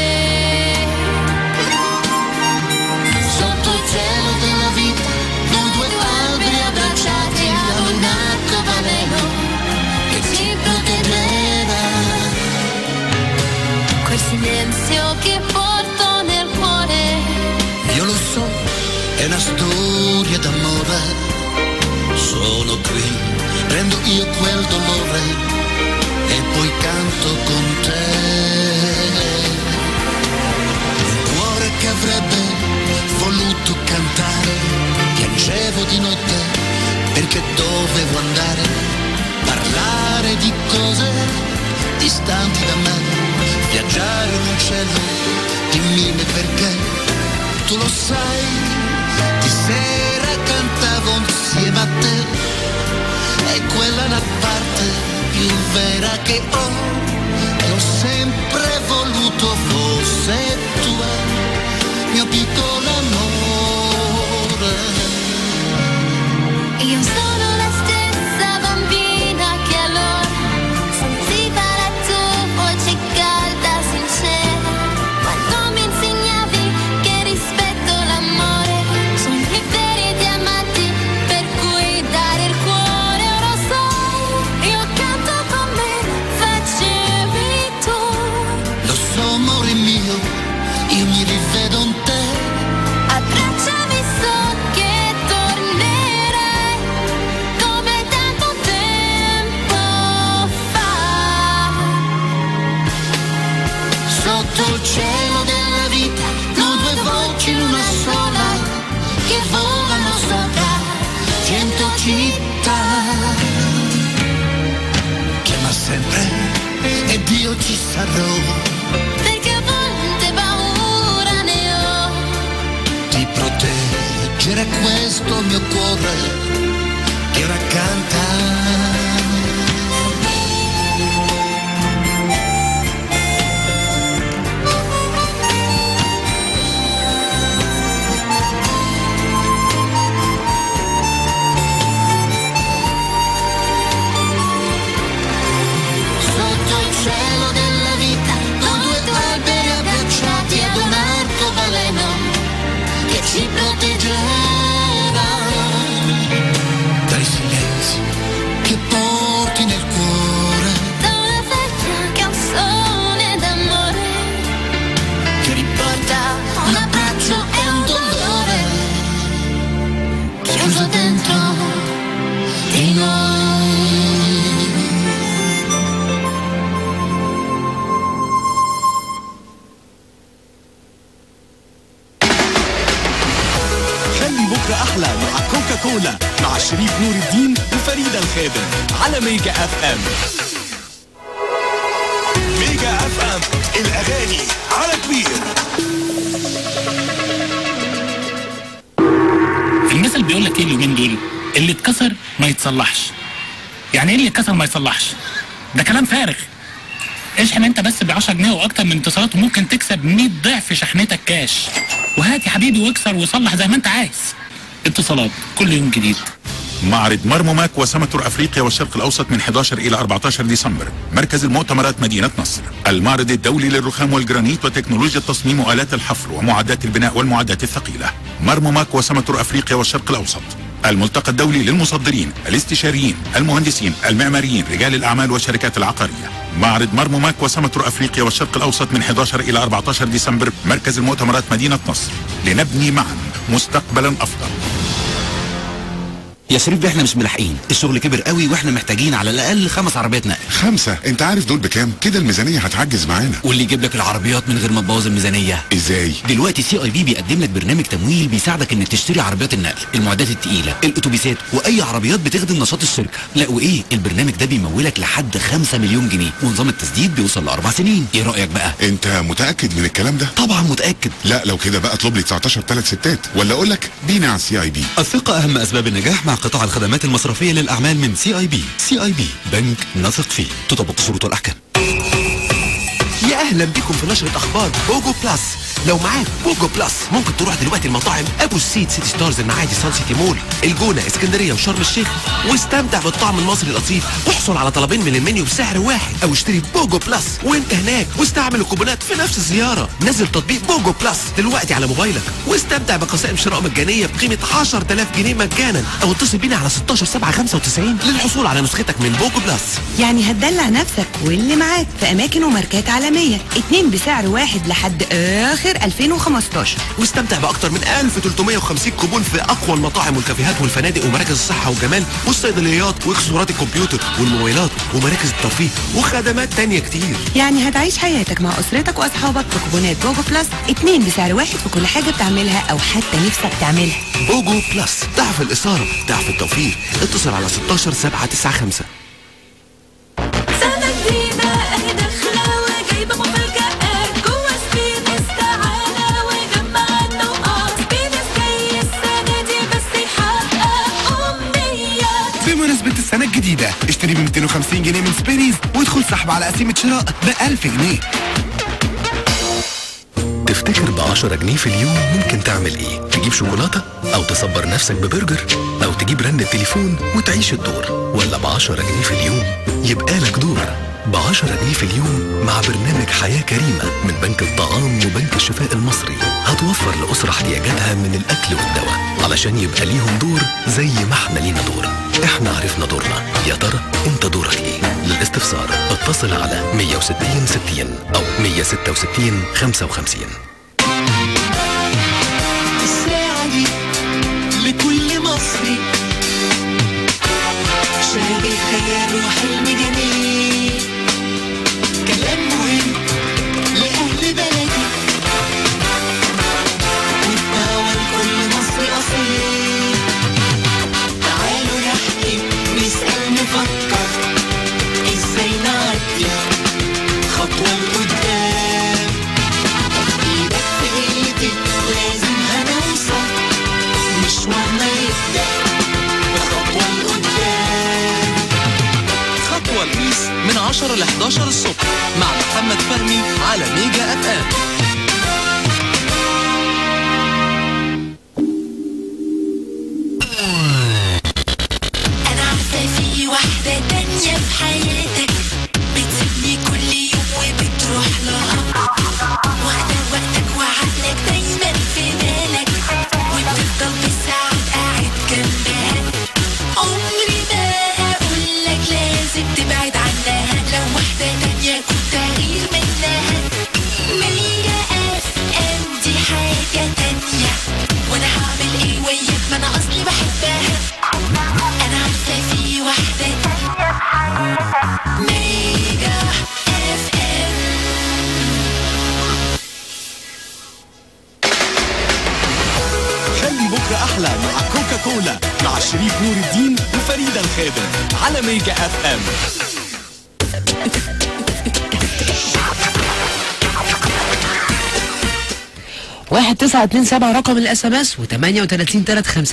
Sotto il cielo della vita, noi due alberi abbracciati da un arcobaleno che ci proteggeva. quel silenzio che porto nel cuore Io lo so, è una storia d'amore. Sono qui, prendo io quel dolore e poi canto con te. Un cuore che avrebbe voluto cantare, piangevo di notte perché dovevo andare, parlare di cose distanti da me, viaggiare in un cielo, dimmi perché tu lo sai, di sera cantavo insieme a te e quella è la parte più vera che ho, che ho sempre voluto fosse tua, mio piccolo amore. io sono la stessa bambina che allora sentiva la tua voce calda sincera quando mi insegnavi che rispetto l'amore sono i veri diamanti per cui dare il cuore ora sai io canto con me facevi tu Lo so amore mio, io mi rivedo in te, abbracciami so che tornerai come tanto tempo fa sotto il cielo della vita, noi due voci in una sola, che volano sopra cento città. Chiama sempre ed io ci sarò, perché a volte paura ne ho ti proteggere questo mio cuore che ora canta. Sotto il cielo della vita, noi due alberi abbracciati ad un arcobaleno che ci proteggeva dai silenzi che porti nel cuore, da una vecchia canzone d'amore che riporta un abbraccio e un dolore chiuso dentro di noi. خلي بكرة أحلى مع كوكا كولا مع شريف نور الدين وفريدة الخادم على ميجا اف ام ميجا اف ام الاغاني على كبير المثل بيقول لك ايه اليومين دول اللي اتكسر ما يتصلحش يعني ايه اللي اتكسر ما يتصلحش ده كلام فارغ اشحن انت بس ب 10 جنيه واكتر من اتصالات وممكن تكسب 100 ضعف شحنتك كاش وهات يا حبيبي واكسر وصلح زي ما انت عايز اتصالات كل يوم جديد معرض مرموماك وسمتر افريقيا والشرق الاوسط من 11 الى 14 ديسمبر مركز المؤتمرات مدينه نصر المعرض الدولي للرخام والجرانيت وتكنولوجيا التصميم والات الحفر ومعدات البناء والمعدات الثقيله مرموماك وسمتر افريقيا والشرق الاوسط الملتقى الدولي للمصدرين الاستشاريين المهندسين المعماريين رجال الاعمال والشركات العقاريه معرض مرموماك وسمتر افريقيا والشرق الاوسط من 11 الى 14 ديسمبر مركز المؤتمرات مدينه نصر لنبني معا مستقبلا افضل يا شريف احنا مش ملاحقين الشغل كبر قوي واحنا محتاجين على الاقل خمس عربيات نقل خمسة انت عارف دول بكام كده الميزانية هتعجز معانا واللي يجيب لك العربيات من غير ما تبوظ الميزانيه ازاي دلوقتي سي اي بي بيقدم لك برنامج تمويل بيساعدك انك تشتري عربيات النقل المعدات التقيله الاتوبيسات واي عربيات بتخدم نشاط الشركه لا وايه البرنامج ده بيمولك لحد 5 مليون جنيه ونظام التسديد بيوصل لاربع سنين ايه رايك بقى انت متأكد من الكلام ده طبعا متاكد لا لو كده بقى اطلب لي 19 ثلاث ستات ولا اقول لك بينا على السي اي بي الثقة أهم أسباب النجاح مع قطاع الخدمات المصرفية للأعمال من سي اي بي سي اي بي بنك نثق فيه تطبق الشروط والأحكام يا اهلا بكم في نشرة اخبار بوجو بلس لو معاك بوجو بلس ممكن تروح دلوقتي المطاعم ابو السيد سيتي ستارز المعادي سان سيتي مول الجونه اسكندريه وشرم الشيخ واستمتع بالطعم المصري الاصيل واحصل على طلبين من المنيو بسعر واحد او اشتري بوجو بلس وانت هناك واستعمل الكوبونات في نفس الزياره نزل تطبيق بوجو بلس دلوقتي على موبايلك واستمتع بقسائم شراء مجانيه بقيمه 10000 جنيه مجانا او اتصل بينا على 16 7 95 للحصول على نسختك من بوجو بلس يعني هتدلع نفسك واللي معاك في اماكن وماركات عالميه اتنين بسعر واحد لحد اخر 2015 واستمتع باكتر من 1350 كوبون في اقوى المطاعم والكافيهات والفنادق ومراكز الصحه والجمال والصيدليات واكسسوارات الكمبيوتر والموبايلات ومراكز الترفيه وخدمات تانية كتير يعني هتعيش حياتك مع اسرتك واصحابك بكوبونات بوجو بلس اتنين بسعر واحد في كل حاجه بتعملها او حتى نفسك تعملها بوجو بلس ضعف الاثاره ضعف التوفير اتصل على 16 795 سنة جديدة اهي داخلة وجايبة مفاجآت جوا سبيدس تعالى وجمع النقاط سبيدس جاي السنة دي بس يحقق أمنيات بمناسبة السنة الجديدة اشتري ب 250 جنيه من سبيريز وادخل سحب على قسيمة شراء ب 1000 جنيه تفتكر ب 10 جنيه في اليوم ممكن تعمل ايه؟ تجيب شوكولاتة؟ أو تصبر نفسك ببرجر؟ أو تجيب رن التليفون وتعيش الدور؟ ولا ب 10 جنيه في اليوم يبقى لك دور؟ ب 10 جنيه في اليوم مع برنامج حياة كريمة من بنك الطعام وبنك الشفاء المصري هتوفر لأسرة احتياجاتها من الأكل والدواء علشان يبقى ليهم دور زي ما احنا لينا دور احنا عرفنا دورنا يا ترى انت دورك ايه للاستفسار اتصل على 160 60 او 166 55 الساعة دي لكل مصري شباب خيال وحلم جميل كلام مهم لأهل بلدي والدعوة لكل مصري أصيل تعالوا نحكي نسأل نفكر ازاي نعدي خطوة لقدام ايدك في ايدي لازم هنوصل مشوارنا يبدأ بخطوة لقدام خطوة البيس من 10 ل 11 الصبح مع محمد فهمي على ميجا اف ام أنا عارفة في واحدة تانية في حياتك بتسيبني كل يوم وبتروح لها واخدة وقتك وعقلك دايما في بالك وبتفضل بالساعات قاعد جنبها عمري ما هقولك لازم تبعد عنها لو واحدة تانية كنت هغير منها مية اف ام دي حاجة تانية وانا هعمل ايه وياك ما انا اصلي بحبها انا عارفة في واحدة تانية في حياتك ميجا اف ام خلي بكرة أحلى مع كوكا كولا مع شريف نور الدين وفريدة الخادم على ميجا اف ام 1927 رقم الاس ام اس و 38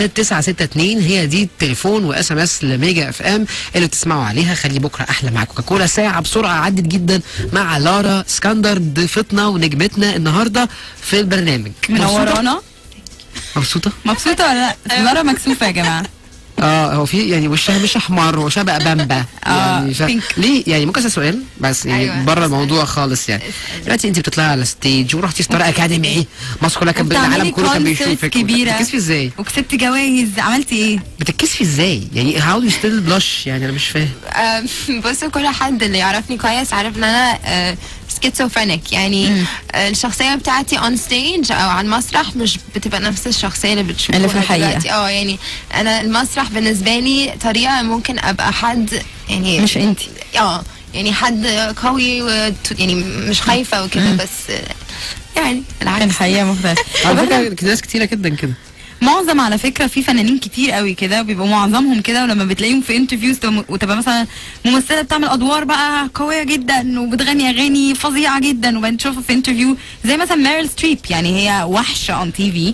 359 هي دي التليفون واس ام اس لميجا اف ام اللي بتسمعوا عليها خلي بكره احلى مع كوكاكولا ساعه بسرعه عدت جدا مع لارا اسكندر ضيفتنا ونجمتنا النهارده في البرنامج منورانا مبسوطه مبسوطه ولا لا لارا مكسوفه يا جماعه اه هو في يعني وشها مش احمر وشها بقى بامبا يعني ف... ليه يعني ممكن اسال سؤال بس يعني أيوة. بره الموضوع خالص يعني دلوقتي انت بتطلعي على ستيج ورحتي ستار اكاديمي مصر كلها كان العالم وبتعملي كله كان concerts بيشوفك كبيره بتتكسفي ازاي؟ وكسبتي جوائز عملتي ايه؟ بتتكسفي ازاي؟ يعني هاو يو ستيل بلاش يعني انا مش فاهم آم، بصوا كل حد اللي يعرفني كويس عارف ان انا سكيزوفرينيك يعني آه، الشخصيه بتاعتي اون ستيج او على المسرح مش بتبقى نفس الشخصيه اللي بتشوفوها اللي في الحقيقة. دلوقتي. اه يعني انا المسرح بالنسبه لي طريقه ممكن ابقى حد يعني مش انتي. اه يعني حد قوي و يعني مش خايفه وكده بس آه، يعني العكس الحقيقه مختلفه على فكره ناس كتيره جدا كده معظم على فكره في فنانين كتير قوي كده وبيبقوا معظمهم كده ولما بتلاقيهم في انترفيوز وتبقى مثلا ممثله بتعمل ادوار بقى قويه جدا وبتغني اغاني فظيعه جدا وبعدين تشوفها في انترفيو زي مثلا ميريل ستريب يعني هي وحشه اون تي في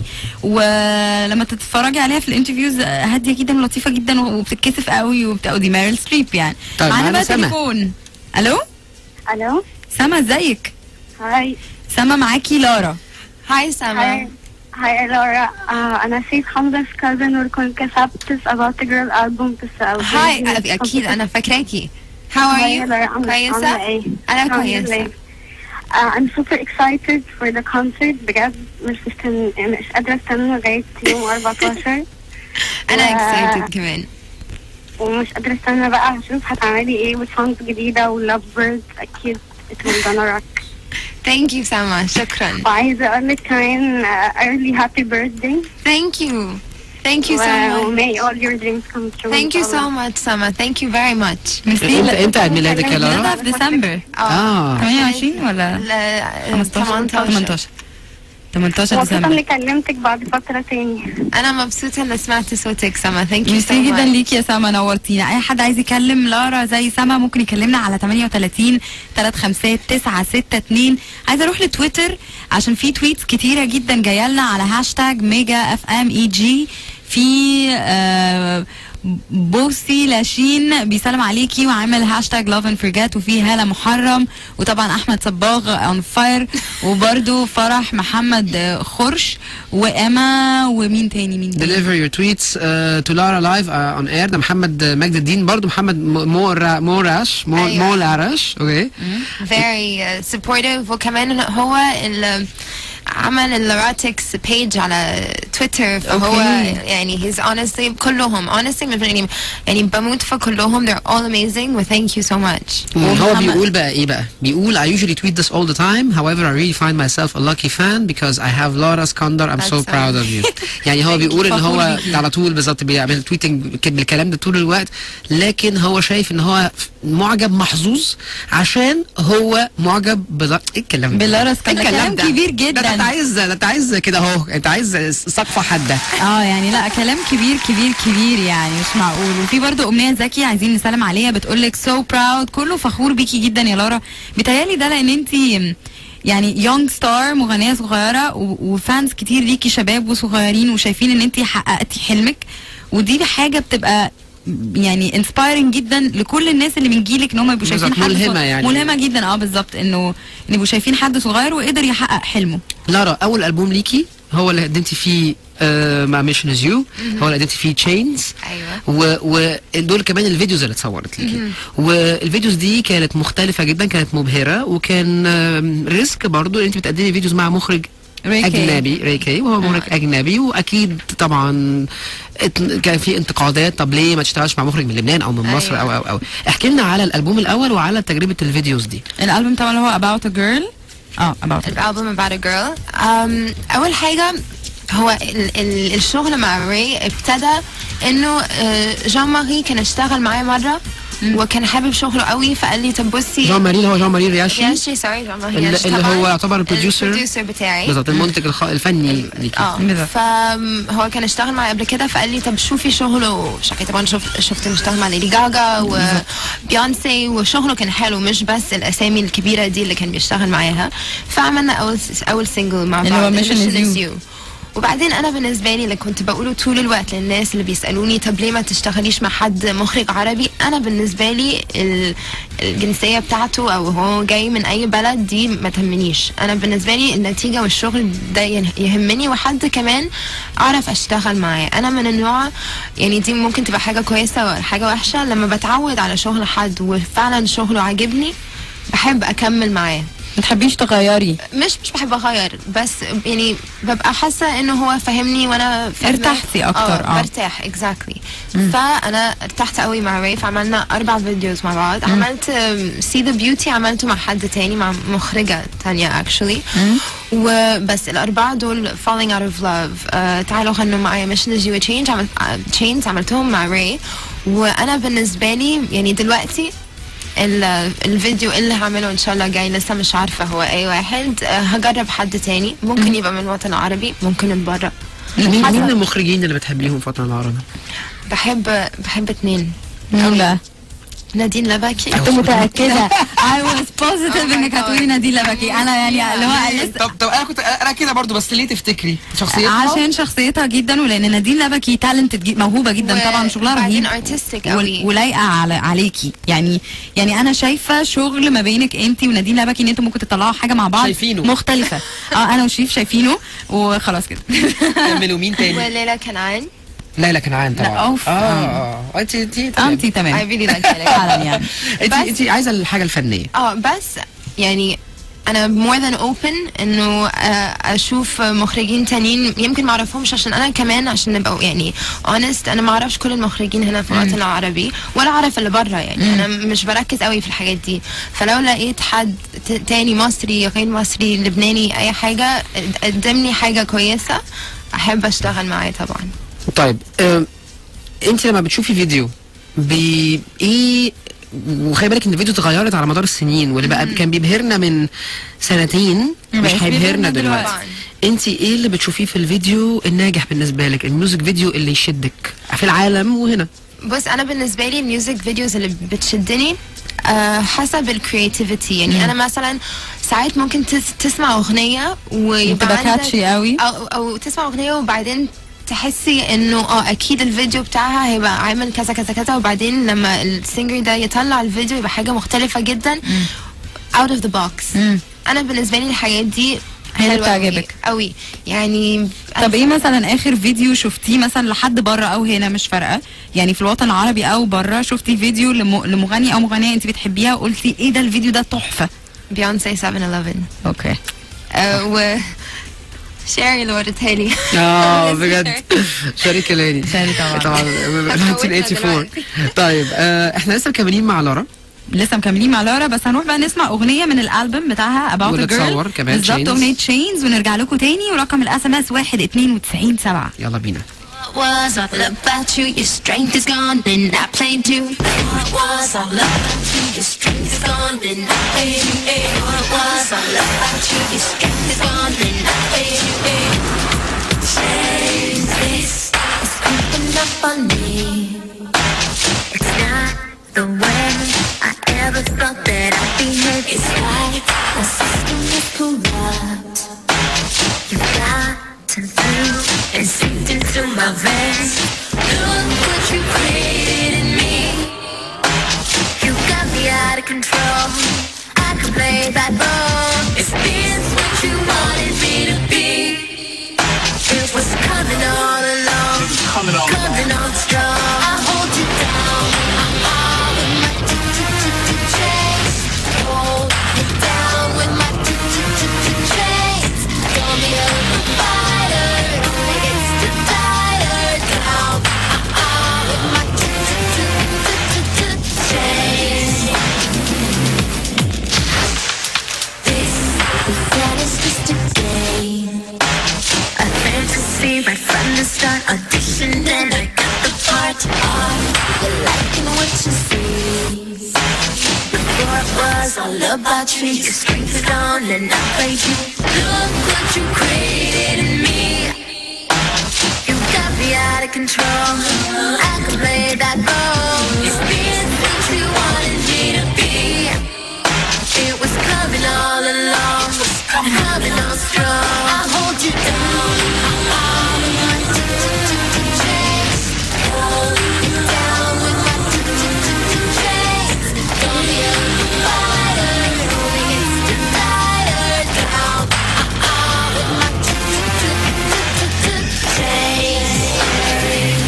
ولما تتفرجي عليها في الانترفيوز هاديه جدا ولطيفه جدا وبتتكسف قوي وبتاع دي ميريل ستريب يعني طيب، معانا معانا بقى سما. تليفون الو الو سما ازيك هاي سما معاكي لارا هاي سما هاي لورا آه انا سيف حمزة كازن وكنت كسبت about the girl album بس هاي اكيد انا فاكراكي How are you? كويسة؟ أنا كويسة. Uh, I'm super excited for the concert بجد مش مستن... مش قادرة استنى لغاية يوم 14 أنا و- excited كمان ومش قادرة استنى بقى اشوف هتعملي ايه وسونز جديدة ولاف بيرد اكيد it will gonna rock Thank you سما شكرا وعايزة اقول لك كمان uh, early happy birthday Thank you Thank you so و- much may all your dreams come true Thank you so much سما Thank you very much امتى امتى عيد ميلادك يا لارا؟ في ديسمبر اه 28 ولا 15 18 18 مبسوطة ديسمبر اني كلمتك بعد فترة تاني أنا مبسوطة إن سمعت صوتك سما Thank you so ميرسي جدا much ليكي يا سما نورتينا اي حد عايز يكلم لارا زي سما ممكن يكلمنا على 38 35 962 عايزه اروح لتويتر عشان في تويتس كتيره جدا جايه لنا على هاشتاج ميجا اف ام اي جي في آه بوسي لاشين بيسلم عليكي وعامل هاشتاج لاف اند فورجيت وفي هاله محرم وطبعا احمد صباغ اون فاير وبرده فرح محمد آه، خرش واما ومين تاني مين تاني deliver your tweets uh, to Lara live uh, on air ده محمد مجد الدين برضو محمد م- مورا موراش مو أيوة. مولارش اوكي very uh, supportive وكمان هو اللي عمل اللاراتكس بيج على تويتر فهو أوكي. يعني he's honestly كلهم honestly يعني يعني بموت في كلهم they're all amazing و thank you so much هو بيقول بقى ايه بقى بيقول I usually tweet this all the time however I really find myself a lucky fan because I have Laura Skandar I'm so That's proud of you يعني هو بيقول ان فخور هو بيكي. على طول بالظبط بيعمل تويتنج بالكلام ده طول الوقت لكن هو شايف ان هو معجب محظوظ عشان هو معجب بلا ايه الكلام ده؟ بلارا سكندر. إيه الكلام كلام ده؟ كبير ده جدا. انت عايز ده انت عايز كده اهو انت عايز سقفه حاده اه يعني لا كلام كبير كبير كبير يعني مش معقول وفي برضو امنيه زكي عايزين نسلم عليها بتقول لك سو براود كله فخور بيكي جدا يا لارا بيتهيالي ده لان انت يعني يونج ستار مغنيه صغيره و- وفانز كتير ليكي شباب وصغيرين وشايفين ان انت حققتي حلمك ودي حاجه بتبقى يعني انسبايرنج جدا لكل الناس اللي من جيلك ان هم يبقوا شايفين بالظبط، حد ملهمة صغ- يعني. ملهمه جدا اه بالظبط انه ان يبقوا شايفين حد صغير وقدر يحقق حلمه لارا اول البوم ليكي هو اللي قدمتي فيه آه مع ميشن از يو هو اللي قدمتي فيه تشينز ايوه ودول كمان الفيديوز اللي اتصورت ليكي مهم. والفيديوز دي كانت مختلفه جدا كانت مبهره وكان آم، ريسك برضو ان انت بتقدمي فيديوز مع مخرج ري كي. اجنبي ري كي وهو مخرج اجنبي واكيد طبعا ات- كان في انتقادات طب ليه ما تشتغلش مع مخرج من لبنان او من مصر او او او احكي لنا على الالبوم الاول وعلى تجربه الفيديوز دي الالبوم طبعا اللي هو about a girl اه about a girl. الالبوم about a girl um, اول حاجه هو ال ال الشغل مع ري ابتدى انه آه، جان ماري كان اشتغل معايا مره وكان حابب شغله قوي فقال لي طب بصي جون ماري اللي هو جون ماري رياشي رياشي سوري جون ماري اللي, رياشي اللي طبعاً. هو يعتبر البروديوسر البروديوسر بتاعي بالظبط المنتج الخ... الفني ليكي اه فهو كان اشتغل معايا قبل كده فقال لي طب شوفي شغله شكلي طبعا شفت شفت اشتغل مع ليدي جاجا وبيونسي وشغله كان حلو مش بس الاسامي الكبيره دي اللي كان بيشتغل معاها فعملنا اول اول سنجل مع بعض اللي هو Mission is Mission You. is You. وبعدين انا بالنسبه لي اللي كنت بقوله طول الوقت للناس اللي بيسالوني طب ليه ما تشتغليش مع حد مخرج عربي انا بالنسبه لي ال- الجنسيه بتاعته او هو جاي من اي بلد دي ما تهمنيش انا بالنسبه لي النتيجه والشغل ده يه- يهمني وحد كمان اعرف اشتغل معاه انا من النوع يعني دي ممكن تبقى حاجه كويسه ولا حاجه وحشه لما بتعود على شغل حد وفعلا شغله عاجبني بحب اكمل معاه ما تحبيش تغيري مش مش بحب اغير بس يعني ببقى حاسه انه هو فاهمني وانا فاهمة. ارتحتي أكتر، اه آه. برتاح اكزاكتلي فانا ارتحت قوي مع ريف عملنا اربع فيديوز مع بعض عملت سي ذا بيوتي عملته مع حد تاني مع مخرجه تانية اكشولي وبس الاربعه دول falling out of love آه تعالوا غنوا معايا مش نجي وتشينج عملت تشينز عملتهم مع ري وانا بالنسبه لي يعني دلوقتي ال- الفيديو اللي هعمله ان شاء الله جاي لسه مش عارفه هو اي واحد آه، هجرب حد تاني ممكن يبقى من الوطن العربي ممكن من بره مين حسب. مين المخرجين اللي بتحبيهم في الوطن العربي؟ بحب بحب اتنين مين بقى؟ نادين لبكي كنت متأكدة I was positive انك هتقولي نادين لبكي انا يعني اللي هو لسه طب طب انا كنت انا كده برضو بس ليه تفتكري شخصيتها عشان شخصيتها جدا ولان نادين لبكي تالنتد موهوبه جدا و- طبعا شغلها وبعدين رهيب artistic وال- قوي. ولايقه على عليكي يعني يعني انا شايفه شغل ما بينك انت ونادين لبكي ان انتوا ممكن تطلعوا حاجه مع بعض شايفينه. مختلفه اه انا وشريف شايفينه وخلاص كده كملوا مين تاني؟ وليلى كنعان ليلى كنعان طبعا لا، أوف. اه اه انت انت آه، انت تمام I really like ليلى فعلا يعني انت انت عايزه الحاجه الفنيه اه بس يعني انا more than open انه آه، اشوف مخرجين تانيين يمكن ما اعرفهمش عشان انا كمان عشان نبقى يعني honest انا ما اعرفش كل المخرجين هنا في الوطن العربي ولا اعرف اللي بره يعني انا مش بركز قوي في الحاجات دي فلو لقيت حد ت- تاني مصري غير مصري لبناني اي حاجه قدم لي حاجه كويسه احب اشتغل معاه طبعا طيب آه، انت لما بتشوفي فيديو بي ايه وخلي بالك ان الفيديو اتغيرت على مدار السنين واللي بقى كان بيبهرنا من سنتين مش مبقاش هيبهرنا بيبهرنا دلوقتي دلوقتي. انت ايه اللي بتشوفيه في الفيديو الناجح بالنسبه لك الميوزك فيديو اللي يشدك في العالم وهنا بص انا بالنسبه لي الميوزك فيديوز اللي بتشدني آه حسب الكرياتيفيتي يعني انا مثلا ساعات ممكن تس تسمع اغنيه ويبقى وتبقى عندك- catchy قوي. او او تسمع اغنيه وبعدين تحسي انه اه اكيد الفيديو بتاعها هيبقى عامل كذا كذا كذا وبعدين لما السينجر ده يطلع الفيديو يبقى حاجه مختلفه جدا out of the box انا بالنسبه لي الحاجات دي هي اللي حلوة أوي- بتعجبك. قوي يعني طب ايه مثلا اخر فيديو شفتيه مثلا لحد بره او هنا مش فارقه يعني في الوطن العربي او بره شفتي فيديو لم- لمغني او مغنيه انت بتحبيها وقلتي ايه ده الفيديو ده تحفه بيونسي 7-11 اوكي آه و شيري اللي ورتها لي اه بجد شاري كلاني شاري طبعا طبعا 1984 طيب آه احنا لسه مكملين مع لارا لسه مكملين مع لارا بس هنروح بقى نسمع اغنيه من الالبوم بتاعها About واللي a Girl اتصور كمان بالظبط Chains. اغنيه تشينز ونرجع لكم تاني ورقم الاس ام اس 1 92 7 يلا بينا was all about you. Your strength is gone, and I played you. What was all about you? Your strength is gone, and I played you. What was all about you? Your strength is gone, and I played you. Change this is creeping up on me. It's not the way I ever thought that I'd behave. It's like the system is corrupt. You've gotten through and seeped into my veins. Look what you created in me. You got me out of control. I could play that role. Is this what you wanted me to be? It was coming all along. coming all Coming on strong. I hold you down. Ah, with my chains. Hold you down with my chains. Call me a fighter. It gets too tired down. Ah, with my chains. This, that is just a game. A fantasy right from the start. Audition and I got the part. Are you liking what you see? Before it was all about you, you screamed it on and I played you. Look what you created in me. You got me out of control. I can play that role. It's being things you wanted me to be. It was coming all along. I'm coming on strong. I hold you down. I'm with my chains. Hold you down with my chains. Don't be a fighter. Only gets to tighter down. With my chains.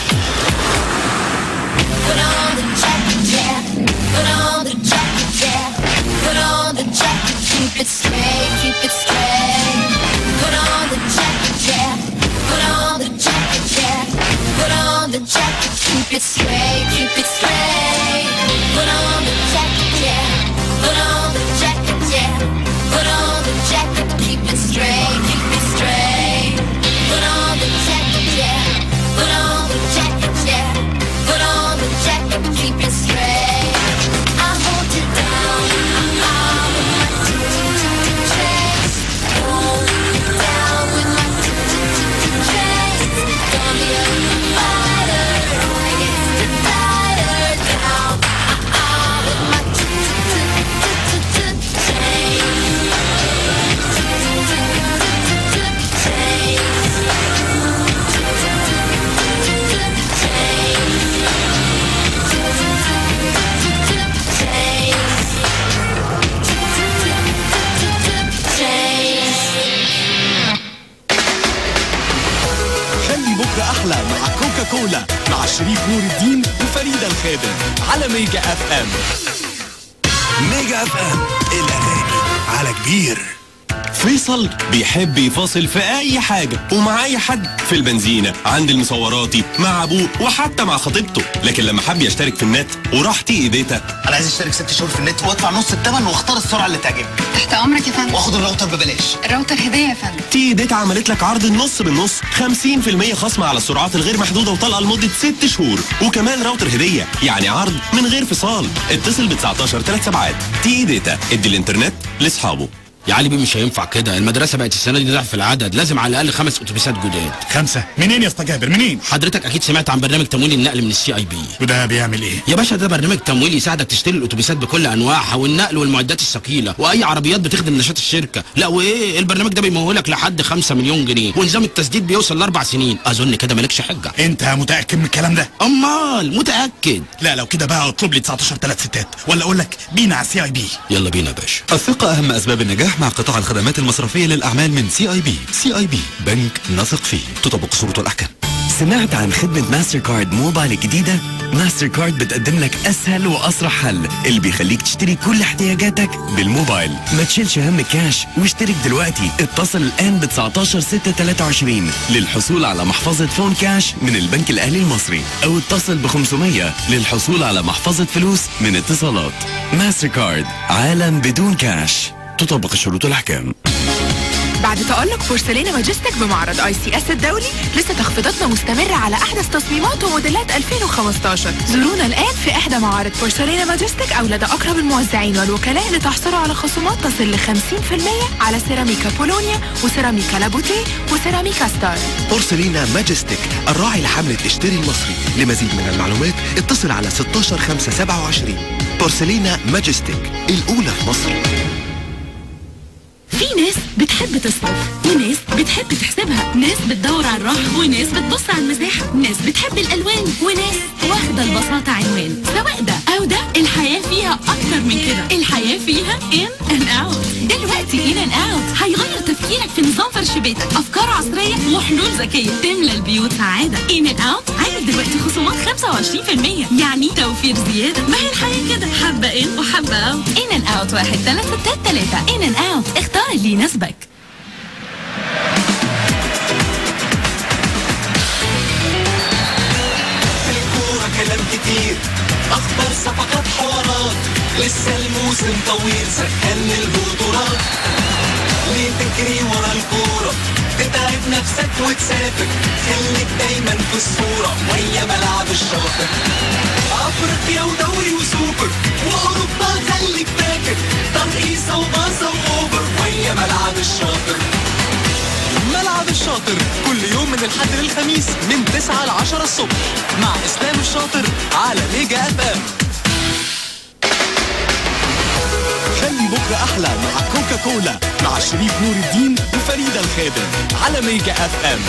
Put on the jacket, yeah. Put on the jacket, yeah. Put on the jacket, keep it straight, keep it straight. Put on the jacket, yeah. Put on the jacket, yeah. Put on the jacket, keep it straight, keep it straight. Put on the jacket, yeah. Put on the jacket, yeah. Put on the jacket, keep it straight, keep it straight. Put on the jacket, yeah. Put on the jacket, yeah. Put on the jacket, keep it straight. I hold you down. I'm with my chains. Hold you down with my chains. Don't be a fighter. Only gets to tighter down. With my خلي بكرة أحلى مع كوكا كولا مع شريف نور الدين وفريدة الخادم على ميجا اف ام ميجا اف ام الاغاني على كبير فيصل بيحب يفاصل في اي حاجة ومع اي حد في البنزينة عند المصوراتي مع ابوه وحتى مع خطيبته لكن لما حب يشترك في النت وراح تي ايديتا انا عايز اشترك ست شهور في النت وادفع نص الثمن واختار السرعه اللي تعجبني تحت امرك يا فندم واخد الراوتر ببلاش الراوتر هديه يا فندم تي ايديتا عملت لك عرض النص بالنص 50% خصم على السرعات الغير محدودة وطلقة لمدة 6 شهور وكمان راوتر هدية يعني عرض من غير فصال اتصل ب 19 3 سبعات تي ايديتا ادي الانترنت لاصحابه يا علي بيه مش هينفع كده المدرسه بقت السنه دي ضعف العدد لازم على الاقل خمس اتوبيسات جداد خمسة منين يا اسطى جابر منين حضرتك اكيد سمعت عن برنامج تمويل النقل من السي اي بي وده بيعمل ايه يا باشا ده برنامج تمويل يساعدك تشتري الاتوبيسات بكل انواعها والنقل والمعدات الثقيله واي عربيات بتخدم نشاط الشركه لا وايه البرنامج ده بيمولك لحد 5 مليون جنيه ونظام التسديد بيوصل لاربع سنين اظن كده مالكش حجه انت متاكد من الكلام ده امال متاكد لا لو كده بقى اطلب لي 19 ثلاث ستات ولا اقول لك بينا على السي اي بي يلا بينا يا باشا الثقة أهم أسباب النجاح مع قطاع الخدمات المصرفية للأعمال من سي اي بي سي اي بي بنك نثق فيه تطبق شروط والأحكام سمعت عن خدمة ماستر كارد موبايل الجديدة؟ ماستر كارد بتقدم لك أسهل وأسرع حل اللي بيخليك تشتري كل احتياجاتك بالموبايل ما تشيلش هم الكاش واشترك دلوقتي اتصل الآن ب 19 6 23 للحصول على محفظة فون كاش من البنك الأهلي المصري أو اتصل ب 500 للحصول على محفظة فلوس من اتصالات ماستر كارد عالم بدون كاش تطبق الشروط والأحكام بعد تألق بورسلينا ماجستيك بمعرض اي سي اس الدولي لسه تخفيضاتنا مستمرة على أحدث تصميمات وموديلات 2015 زورونا الآن في إحدى معارض بورسلينا ماجستيك أو لدى أقرب الموزعين والوكلاء لتحصلوا على خصومات تصل ل 50% على سيراميكا بولونيا وسيراميكا لابوتي وسيراميكا ستار بورسلينا ماجستيك الراعي لحملة اشتري المصري لمزيد من المعلومات اتصل على 16 5 27 بورسلينا ماجستيك الأولى في مصر في ناس بتحب تصرف وناس بتحب تحسبها ناس بتدور على الراحة وناس بتبص على المساحة ناس بتحب الألوان وناس واخدة البساطة عنوان سواء ده أو ده الحياة فيها أكتر من كده الحياة فيها إن أند أوت دلوقتي إن أند أوت هيغير تفكيرك في نظام فرش بيتك أفكار عصرية وحلول ذكية تملى البيوت سعادة إن أند أوت عامل دلوقتي خصومات 25% يعني توفير زيادة ما هي الحياة كده حبة إن وحبة أوت إن أند أوت واحد ثلاثة ستات ثلاثة إن أند أوت اختار اللي يناسبك الكورة كلام كتير أخبار صفقات حوارات لسه الموسم طويل سخن البطولات ليه تجري ورا الكورة تتعب نفسك وتسافر خليك دايما في الصورة ويا ملعب الشاطر افريقيا ودوري وسوبر واوروبا خليك فاكر ترقيصة وباصة واوفر ويا ملعب الشاطر ملعب الشاطر كل يوم من الحد للخميس من 9 ل 10 الصبح مع اسلام الشاطر على ميجا اف ام خلي بكرة أحلى مع كوكا كولا مع شريف نور الدين وفريدة الخادم على ميجا اف ام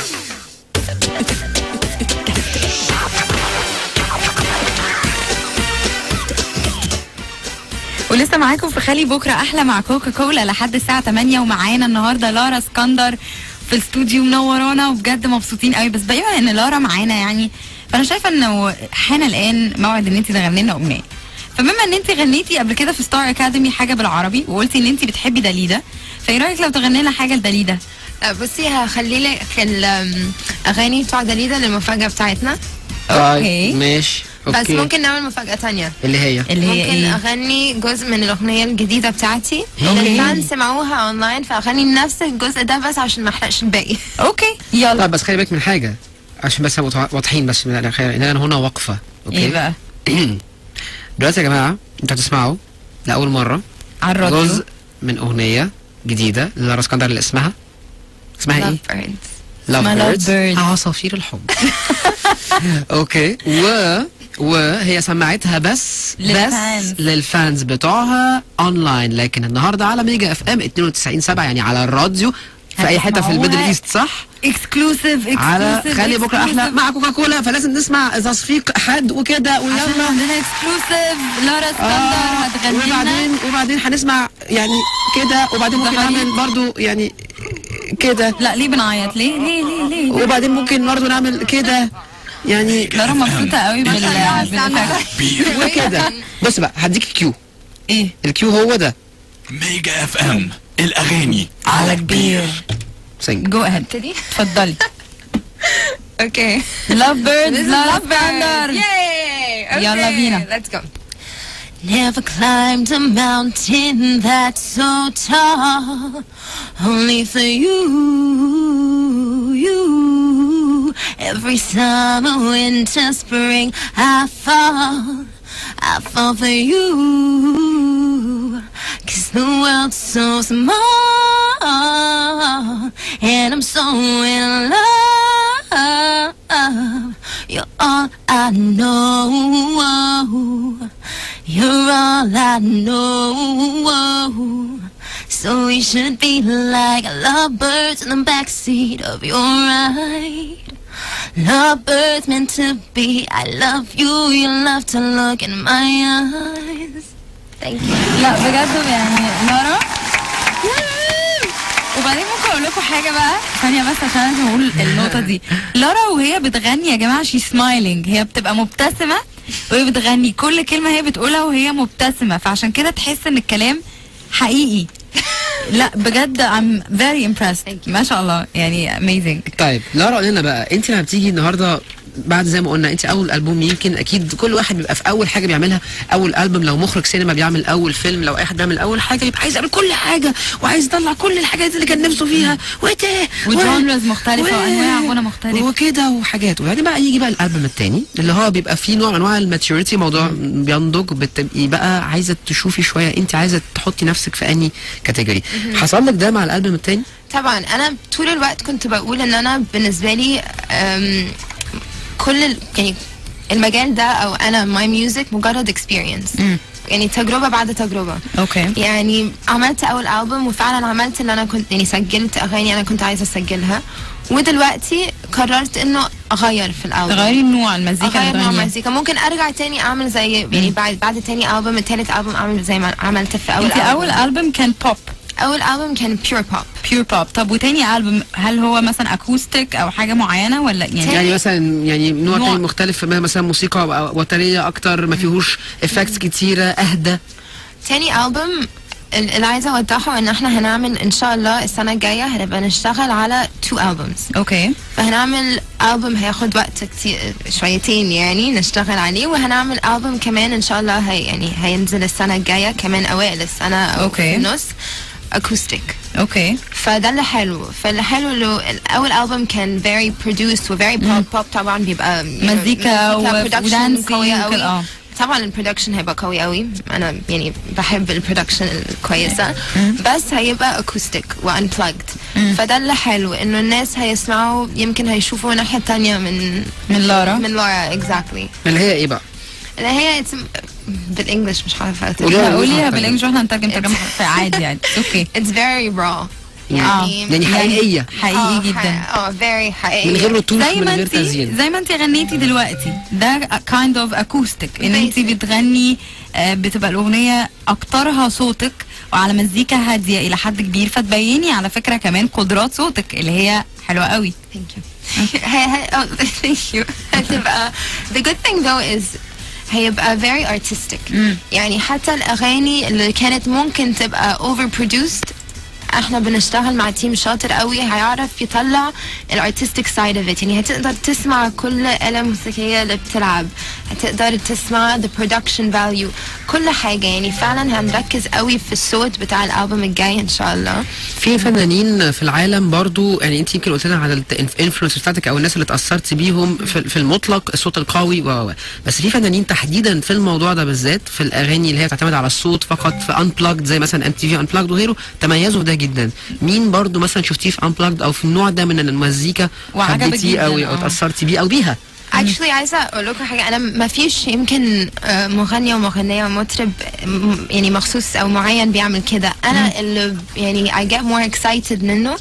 ولسه معاكم في خلي بكره احلى مع كوكا كولا لحد الساعه 8 ومعانا النهارده لارا اسكندر في الاستوديو منورانا وبجد مبسوطين قوي بس بما ان لارا معانا يعني فانا شايفه انه حان الان موعد ان انت تغني لنا اغنيه فبما ان انت غنيتي قبل كده في ستار اكاديمي حاجه بالعربي وقلتي ان انت بتحبي داليدا فايه رايك لو تغني لنا حاجه لداليدا لا، بصي هخلي لك الاغاني بتوع داليدا للمفاجاه بتاعتنا طيب ماشي بس أوكي. ممكن نعمل مفاجاه تانية اللي هي ممكن اغني جزء من الاغنيه الجديده بتاعتي أوكي. الفان سمعوها اونلاين فاغني نفس الجزء ده بس عشان ما احرقش الباقي اوكي يلا طب بس خلي بالك من حاجه عشان بس نبقى واضحين بس من الاخر ان انا هنا وقفه اوكي ايه بقى دلوقتي يا جماعه انتوا هتسمعوا لاول مره على الراديو. جزء من اغنيه جديده للارا اسكندر اللي اسمها اسمها ايه؟ اسمها Love Love Birds Birds. عصافير الحب اوكي و وهي سمعتها بس للفانز. بس للفانز بتوعها اونلاين لكن النهارده على ميجا اف ام 92 7 يعني على الراديو في اي حته في الميدل هتسمعوها ايست صح؟ اكسكلوسيف على خلي بكره احلى مع كوكا كولا فلازم نسمع تصفيق حد وكده عشان ويلا عندنا اكسكلوسيف لارا اسكندر هتغني لنا وبعدين وبعدين هنسمع يعني كده وبعدين ممكن ظهري. نعمل برضو يعني كده لا ليه بنعيط ليه ليه ليه ليه وبعدين ممكن برضو نعمل كده يعني لارا مبسوطه قوي بال بالإفكت. وكده بص بقى هديك كيو ايه الكيو هو ده ميجا اف ام الاغاني على كبير سنج جو اهيد اتفضلي اوكي لاف بيردز This is لارا Love Birds. اسكندر Yay! Okay, يلا بينا. Let's go. Never climbed a mountain that's so tall, only for you, you. Every summer, winter, spring, I fall, I fall for you. Cause the world's so small, and I'm so in love. You're all I know. You're all I know. So we should be like lovebirds in the backseat of your ride. Lovebirds meant to be. I love you. You love to look in my eyes. Thank you. لا بجد يعني لارا وبعدين ممكن اقول لكم حاجه بقى ثانيه بس عشان لازم اقول النقطه دي لارا وهي بتغني يا جماعه شي سمايلينج هي بتبقى مبتسمه وهي بتغني كل كلمه هي بتقولها وهي مبتسمه فعشان كده تحس ان الكلام حقيقي لا بجد I'm very impressed ما شاء الله يعني amazing طيب لارا قول لنا بقى انت لما بتيجي النهارده بعد زي ما قلنا انت اول البوم يمكن اكيد كل واحد بيبقى في اول حاجه بيعملها اول البوم لو مخرج سينما بيعمل اول فيلم لو اي حد بيعمل اول حاجه يبقى عايز يعمل كل حاجه وعايز يطلع كل الحاجات اللي كان نفسه فيها وإيه وجونرز مختلفة وأنواع غنى مختلفة. وكده وحاجات وبعدين بقى يجي بقى الالبوم الثاني اللي هو بيبقى فيه نوع من انواع الماتيوريتي موضوع بينضج بتبقي بقى عايزه تشوفي شويه انت عايزه تحطي نفسك في انهي كاتيجوري مهم. حصل لك ده مع الالبوم الثاني طبعا انا طول الوقت كنت بقول ان انا بالنسبه لي أم، كل ال- يعني المجال ده او انا ماي ميوزك مجرد اكسبيرينس يعني تجربه بعد تجربه اوكي يعني عملت اول البوم وفعلا عملت اللي انا كنت يعني سجلت اغاني انا كنت عايزه اسجلها ودلوقتي قررت انه اغير في الالبوم تغيري نوع المزيكا اللي اغير نوع بتغنيها. المزيكا ممكن ارجع تاني اعمل زي يعني بعد بعد تاني البوم التالت البوم اعمل زي ما عملت في اول انت اول ألبوم. البوم كان بوب اول البوم كان بيور بوب بيور بوب طب وتاني البوم هل هو مثلا اكوستيك او حاجه معينه ولا يعني يعني مثلا يعني نوع, نوع. تاني مختلف مثلا موسيقى وتريه اكتر ما فيهوش افكتس كتيره اهدى تاني ألبوم ال- اللي عايزة أوضحه إن إحنا هنعمل إن شاء الله السنة الجاية هنبقى نشتغل على تو ألبومز اوكي فهنعمل ألبوم هياخد وقت كتير شويتين يعني نشتغل عليه وهنعمل ألبوم كمان إن شاء الله هي يعني هينزل السنة الجاية كمان أوائل السنة أو أوكي. في النص أكوستيك اوكي فده اللي حلو فاللي حلو انه اول البوم كان very produced و very pop pop طبعا بيبقى you know، مزيكا و- production ودانسينج قوية وكده، قوي اه. طبعا البرودكشن هيبقى قوي قوي انا يعني بحب البرودكشن الكويسه بس هيبقى اكوستيك وانبلجد فده اللي حلو انه الناس هيسمعوا يمكن هيشوفوا ناحيه تانية من من لارا من لارا اكزاكتلي اللي هي ايه بقى؟ اللي هي it's- بالانجلش مش عارفه قوليها قوليها بالانجلش واحنا هنترجم ترجمه في عادي يعني اوكي It's very raw يعني يعني حقيقية. حقيقي آه، جدا ح- اه very حقيقية من غير رتوش زي من ما غير انت تزيين زي ما انت غنيتي دلوقتي ده كايند اوف اكوستيك ان انت بتغني آه، بتبقى الاغنيه اكترها صوتك وعلى مزيكا هاديه الى حد كبير فتبيني على فكره كمان قدرات صوتك اللي هي حلوه قوي Thank you. هي هي oh, thank you. هتبقى the good thing though is هيبقى very artistic. يعني حتى الأغاني اللي كانت ممكن تبقى overproduced احنا بنشتغل مع تيم شاطر قوي هيعرف يطلع الارتستيك سايد اوف يعني هتقدر تسمع كل آلة موسيقية اللي بتلعب هتقدر تسمع the production value كل حاجة يعني فعلا هنركز قوي في الصوت بتاع الألبوم الجاي إن شاء الله في فنانين في العالم برضو يعني انت يمكن قلت لنا على الانفلونس بتاعتك او الناس اللي اتاثرت بيهم في, في المطلق الصوت القوي و و- بس في فنانين تحديدا في الموضوع ده بالذات في الاغاني اللي هي تعتمد على الصوت فقط في انبلاجد زي مثلا ام تي في انبلاجد وغيره تميزوا في ده جدا مين برضو مثلا شفتيه في انبلاجد او في النوع ده من المزيكا وعجبك حبيتيه جداً، قوي او آه. اتاثرتي بيه او بيها actually عايزه اقول لكم حاجه انا ما فيش يمكن آه، مغنيه ومغنيه ومطرب م- يعني مخصوص او معين بيعمل كده انا اللي يعني I get more excited منه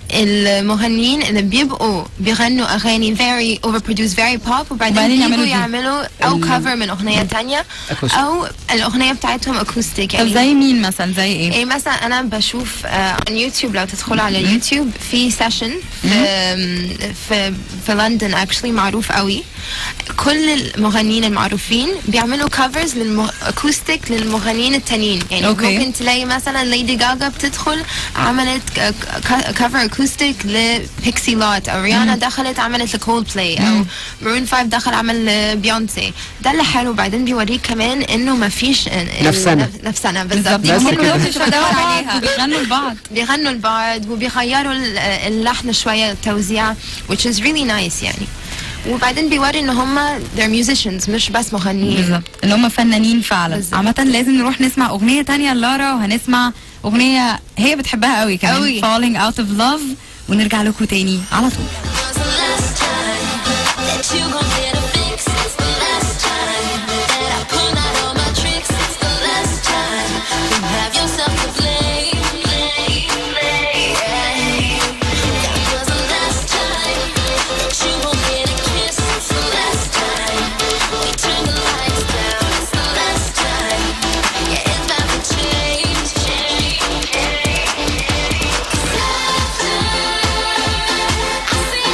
المغنيين اللي بيبقوا بيغنوا اغاني very overproduced very pop وبعدين وبعدين يجوا يعملوا دي. يعملوا او ال- cover من اغنيه تانية Acoustic. او الاغنيه بتاعتهم اكوستيك طب زي مين مثلا زي ايه؟ ايه مثلا انا بشوف على يوتيوب لو تدخلوا على اليوتيوب في سيشن في في في لندن اكشلي معروف قوي كل المغنيين المعروفين بيعملوا كفرز للاكوستيك للمغنيين التانيين يعني أوكي. أوكي. ممكن تلاقي مثلا ليدي جاجا بتدخل عملت كفر اكوستيك لبيكسي لوت او ريانا مم. دخلت عملت لكولد بلاي او مارون 5 دخل عمل لبيونسي ده اللي حلو بعدين بيوريك كمان انه ما فيش نفسنا. نفسنا بالظبط بالظبط. هم كلهم مش بيشجعوا بدور بعض عليها. وبيغنوا لبعض بيغنوا لبعض وبيغيروا ال- اللحن شويه التوزيع which is really nice يعني وبعدين بيوري ان هم they're musicians مش بس مغنيين بالظبط ان هم فنانين فعلا عامة لازم نروح نسمع اغنية تانية لارا وهنسمع اغنية هي بتحبها قوي كمان قوي. Falling Out of Love ونرجع لكم تاني على طول That you gon' get a fix. It's the last time that I pull out all my tricks. It's the last time you have yourself to blame. Blame, blame. That was the last time that you gon' get a kiss. It's the last time we turn the lights down. It's the last time. Yeah, it's about to change. change. 'Cause after I see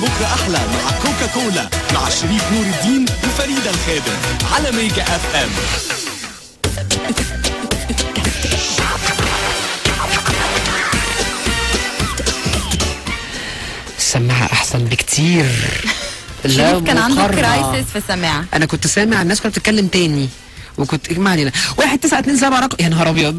بكرة أحلى مع كوكا كولا مع شريف نور الدين وفريدة الخادم على ميجا اف ام السماعه احسن بكتير شريف كان عنده مقارنة. كرايسيس في السماعه انا كنت سامع الناس كانت بتتكلم تاني وكنت ما علينا واحد تسعة اتنين سبعة رقم يا نهار ابيض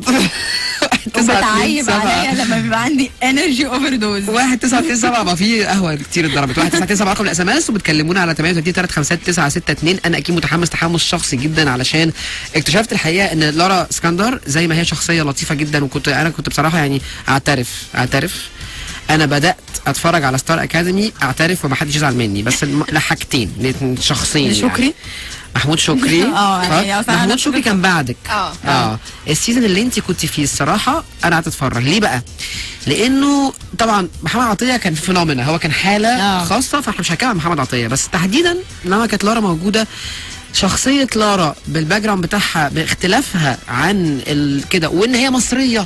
وبتعيب عليا لما بيبقى عندي انرجي اوفر دوز واحد تسعة اتنين سبعة ما في قهوة كتير اتضربت واحد تسعة اتنين سبعة رقم الاس ام اس وبتكلمونا على 38 3 5 9 6 2 انا اكيد متحمس تحمس شخصي جدا علشان اكتشفت الحقيقة ان لارا اسكندر زي ما هي شخصية لطيفة جدا وكنت انا كنت بصراحة يعني اعترف اعترف انا بدات اتفرج على ستار اكاديمي اعترف ومحدش يزعل مني بس الم- لحاجتين لاتنين شخصين لشكري؟ يعني. محمود شكري اه، يعني أصلاً محمود أنا شكري كان بعدك اه اه السيزون اللي انت كنت فيه الصراحه انا قعدت اتفرج ليه بقى لانه طبعا محمد عطيه كان فينومينا هو كان حاله آه. خاصه فاحنا مش هنتكلم عن محمد عطيه بس تحديدا لما كانت لارا موجوده شخصية لارا بالباك جراوند بتاعها باختلافها عن ال- كده وان هي مصرية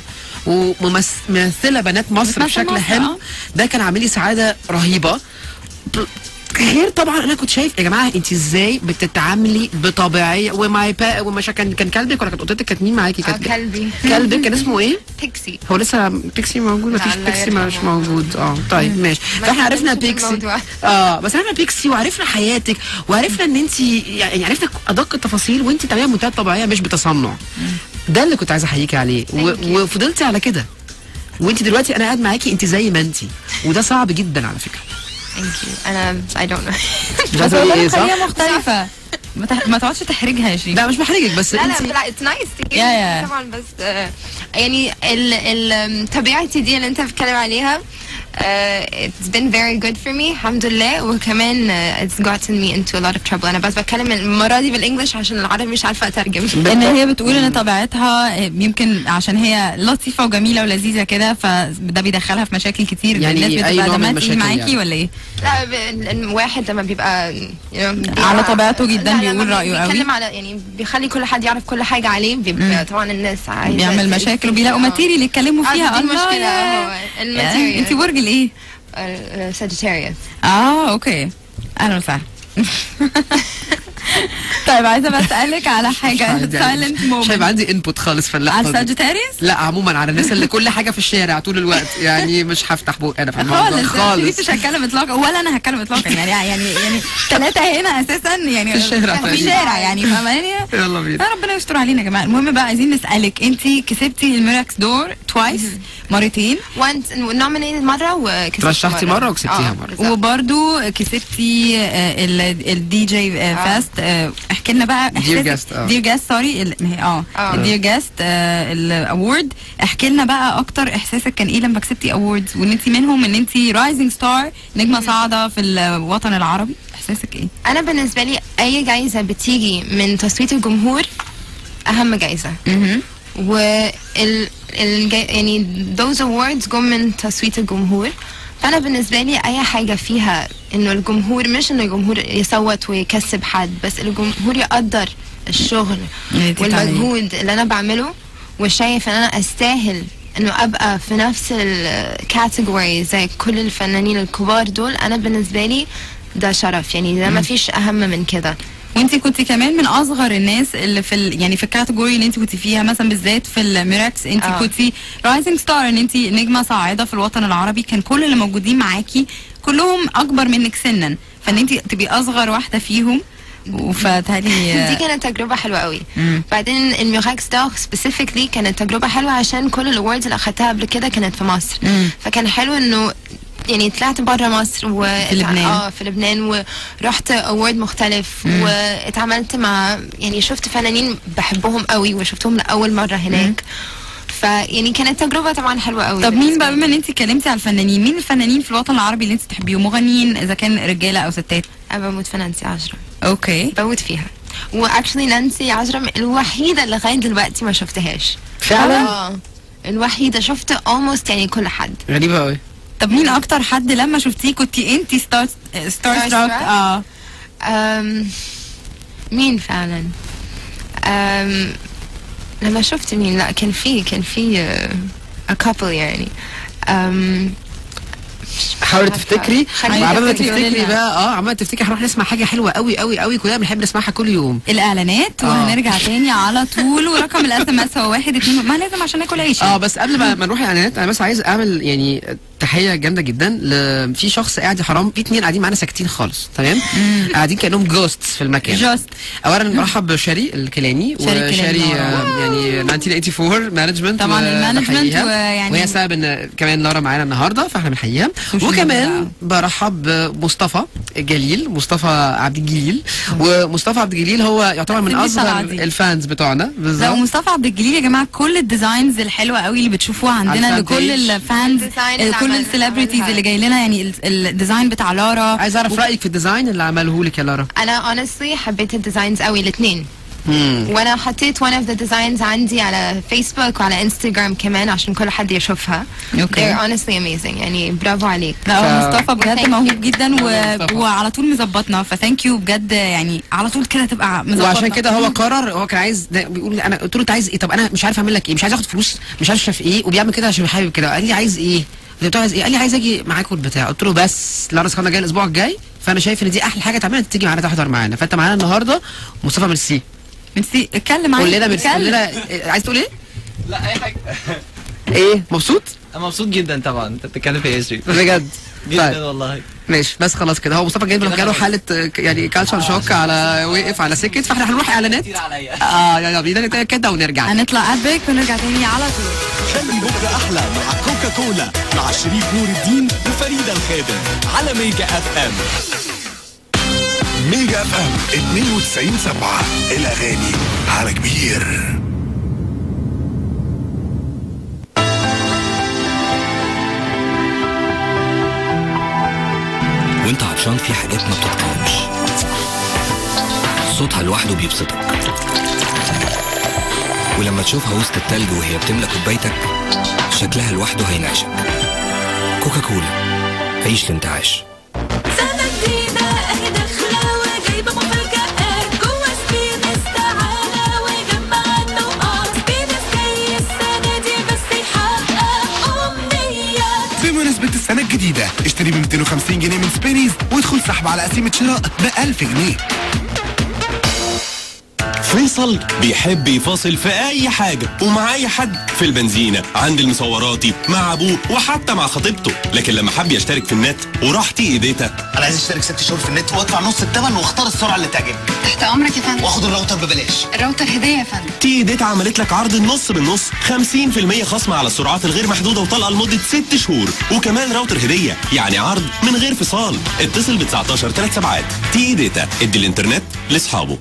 وممثلة بنات مصر بتمثل بشكل مصر، حلو آه. ده كان عامل لي سعادة رهيبة ب- غير طبعا انا كنت شايف يا جماعه انت ازاي بتتعاملي بطبيعيه وماي با ومش كان كان كلبك ولا كانت قطتك كانت مين معاكي كانت كلبي كلبك كان اسمه ايه؟ بيكسي هو لسه بيكسي موجود مفيش الله بيكسي مش يرحمه. موجود اه طيب ماشي ما فاحنا عرفنا تكلمش في بيكسي الموضوع. اه بس عرفنا بيكسي وعرفنا حياتك وعرفنا ان انت يعني عرفنا ادق التفاصيل وانت بتعمليها بمنتهى الطبيعيه مش بتصنع ده اللي كنت عايزه احييكي عليه و... وفضلتي على كده وانت دلوقتي انا قاعد معاكي انت زي ما انت وده صعب جدا على فكره ثانك يو انا I don't know مش عارفه تقولي ايه صح؟ خليها مختلفة ما تح- ما تقعدش تحرجها يا شريف لا مش بحرجك بس لا لا انت لا اتس نايس يا- يا. طبعا بس آه، يعني ال ال طبيعتي دي اللي انت بتتكلم عليها uh, it's been very good for me الحمد لله وكمان uh, it's gotten me into a lot of trouble انا بس بتكلم المره دي بالانجلش عشان العربي مش عارفه اترجم ان هي بتقول ان طبيعتها يمكن عشان هي لطيفه وجميله ولذيذه كده فده بيدخلها في مشاكل كتير يعني الناس أي بتبقى نوع من دمها تقيل المشاكل معاكي يعني. ولا ايه؟ لا ب- الواحد لما بيبقى you know, على طبيعته جدا لا، بيقول لما رأيه قوي. بيتكلم على يعني بيخلي كل حد يعرف كل حاجه عليه بيبقى طبعا الناس عايزه بيعمل مشاكل وبيلاقوا ماتيريال يتكلموا آه، فيها دي المشكله يا- هو الماتيريال انت برج الايه؟ ساجيتاريوس اه اوكي اهلا وسهلا طيب عايزه بقى اسالك على حاجه سايلنت مش هيبقى مومنت عندي انبوت خالص في اللحظه على دي. الساجيتاريوس؟ لا عموما على الناس اللي كل حاجه في الشارع طول الوقت يعني مش هفتح بوق انا في الموضوع خالص خالص مش هتكلم اطلاقا ولا انا هتكلم اطلاقا يعني يعني يعني ثلاثه هنا اساسا يعني في الشارع في تقريبا. الشارع يعني فاهماني يلا بينا آه، ربنا يستر علينا يا جماعه المهم بقى عايزين نسالك انت كسبتي الميراكس دور توايس مرتين وانت نومينيتد مره وكسبت ترشحتي مرة وكسبتيها آه، مرة. بالظبط. وبرضو كسبتي الدي جي فاست احكي لنا بقى Dear guest، آه. دير جاست سوري اه آه. الدير جاست الاورد احكي لنا بقى اكتر احساسك كان ايه لما كسبتي اووردز وان انت منهم ان انت رايزنج ستار نجمه صاعده في الوطن العربي احساسك ايه؟ انا بالنسبه لي اي جايزه بتيجي من تصويت الجمهور اهم جايزه وال ال يعني those awards جم من تصويت الجمهور فانا بالنسبه لي اي حاجه فيها انه الجمهور مش انه الجمهور يصوت ويكسب حد بس الجمهور يقدر الشغل اللي انتي بتعمليه. والمجهود اللي انا بعمله وشايف ان انا استاهل انه ابقى في نفس الكاتيجوري زي كل الفنانين الكبار دول انا بالنسبه لي ده شرف يعني ده ما فيش اهم من كده وانت كنت كمان من اصغر الناس اللي في ال... يعني في الكاتيجوري اللي انت كنت فيها مثلا بالذات في الميراكس انت آه. كنت رايزنج ستار ان انت نجمه صاعده في الوطن العربي كان كل اللي موجودين معاكي كلهم اكبر منك سنا فان انت تبقي اصغر واحده فيهم وفتالي دي كانت تجربه حلوه قوي مم. بعدين الميراكس ده سبيسيفيكلي كانت تجربه حلوه عشان كل الاوردز اللي اخدتها قبل كده كانت في مصر مم. فكان حلو انه يعني طلعت بره مصر و في لبنان. اه في لبنان ورحت اوورد مختلف مم. واتعاملت مع يعني شفت فنانين بحبهم قوي وشفتهم لاول مره هناك فيعني كانت تجربه طبعا حلوه قوي طب مين بقى بما ان انت اتكلمتي على الفنانين مين الفنانين في الوطن العربي اللي انت تحبيهم مغنيين اذا كان رجاله او ستات انا بموت في نانسي عجرم اوكي بموت فيها واكشلي نانسي عجرم الوحيده اللي لغايه دلوقتي ما شفتهاش فعلا؟ اه الوحيده شفت almost يعني كل حد غريبه قوي طب مين اكتر حد لما شفتيه كنت انت ستار ستار Starstruck؟ ستراك اه أم مين فعلا أم لما شفت مين لا كان في كان في uh, a couple يعني أم حاولي تفتكري خليكي وعمال ما تفتكري تفتكري قولي لنا. بقى اه عمال تفتكري هنروح نسمع حاجه حلوه قوي قوي قوي كلنا بنحب نسمعها كل يوم الاعلانات آه. وهنرجع تاني على طول ورقم الاس ام اس هو واحد اتنين ما لازم عشان ناكل عيش اه بس قبل ما, ما نروح الاعلانات انا بس عايز اعمل يعني تحيه جامده جدا ل... في شخص قاعد يا حرام في اتنين قاعدين معانا ساكتين خالص تمام قاعدين كانهم جوستس في المكان جوست اولا برحب بشاري الكيلاني شاري الكيلاني. وشاري آه، يعني 1984 مانجمنت طبعاً المانجمنت ويعني- وهي سبب ان كمان لارا معانا النهارده فاحنا بنحييها سوشيال وكمان برحب بمصطفى جليل مصطفى عبد الجليل ومصطفى عبد الجليل هو يعتبر من سندي اصغر طلعتي. الفانز بتوعنا لو بالظبط مصطفى عبد الجليل يا جماعه كل الديزاينز الحلوه قوي اللي بتشوفوها عندنا على لكل الفان بيج. الفانز الديزاين آه، اللي كل عمل- السليبرتيز عملها. اللي جاي لنا يعني ال- الديزاين بتاع لارا عايز اعرف رايك في الديزاين اللي عمله لك يا لارا انا honestly حبيت الديزاينز قوي الاثنين مم. وانا حطيت one of the designs عندي على فيسبوك وعلى انستغرام كمان عشان كل حد يشوفها أوكي. they're honestly amazing يعني برافو عليك لا هو ف- مصطفى بجد Thank you. موهوب جدا و... مصطفى. وعلى طول مظبطنا فثانك يو بجد يعني على طول كده تبقى مظبطنا وعشان كده هو قرر هو كان عايز ده بيقول انا قلت له انت عايز ايه طب انا مش عارف اعمل لك ايه مش عايز اخد فلوس مش عارف اشرف ايه وبيعمل كده عشان حابب كده قال لي عايز ايه قلت له عايز ايه قال لي عايز اجي معاكم البتاع قلت له بس لارا سخانه جاي الاسبوع الجاي فانا شايف ان دي احلى حاجه تعملها تيجي معانا تحضر معانا فانت معانا النهارده مصطفى ميرسي ميرسي اتكلم قول عادي، لنا ميرسي قول اتكلم. لنا إيه، عايز تقول ايه لا اي حاجه ايه مبسوط انا مبسوط جدا طبعا انت بتتكلم في هيستوري بجد جدا والله ماشي بس خلاص كده هو مصطفى جايب له جاله حاله آه، يعني كالتشر شوك على وقف على سكت فاحنا هنروح اعلانات اه يلا بينا كده ونرجع هنطلع اد بريك ونرجع تاني على طول خلي بكرة أحلى مع كوكا كولا مع شريف نور الدين وفريدة الخادم على ميجا اف ام ميجا اف ام 92 7 الاغاني على كبير وانت عطشان في حاجات ما بتتقاومش صوتها لوحده بيبسطك ولما تشوفها وسط التلج وهي بتملى كوبايتك شكلها لوحده هينعشك كوكا كولا عيش الانتعاش سنة جديدة اهي داخلة وجايبة مفاجآت جوا سبيدس تعالى وجمع النقاط سبيدس جاي السنة دي بس يحقق أمنيات بمناسبة السنة الجديدة اشتري ب 250 جنيه من سبينيز وادخل سحب على قسيمة شراء ب 1000 جنيه فيصل بيحب يفاصل في اي حاجة ومع اي حد في البنزينة عند المصوراتي مع ابوه وحتى مع خطيبته لكن لما حب يشترك في النت وراح تي ايديتا انا عايز اشترك ست شهور في النت وادفع نص الثمن واختار السرعه اللي تعجبني تحت امرك يا فندم واخد الراوتر ببلاش الراوتر هديه يا فندم تي ايديتا عملت لك عرض النص بالنص 50% خصم على السرعات الغير محدودة وطلقة لمدة 6 شهور وكمان راوتر هدية يعني عرض من غير فصال اتصل ب 19 3 سبعات تي ايديتا ادي الانترنت لاصحابه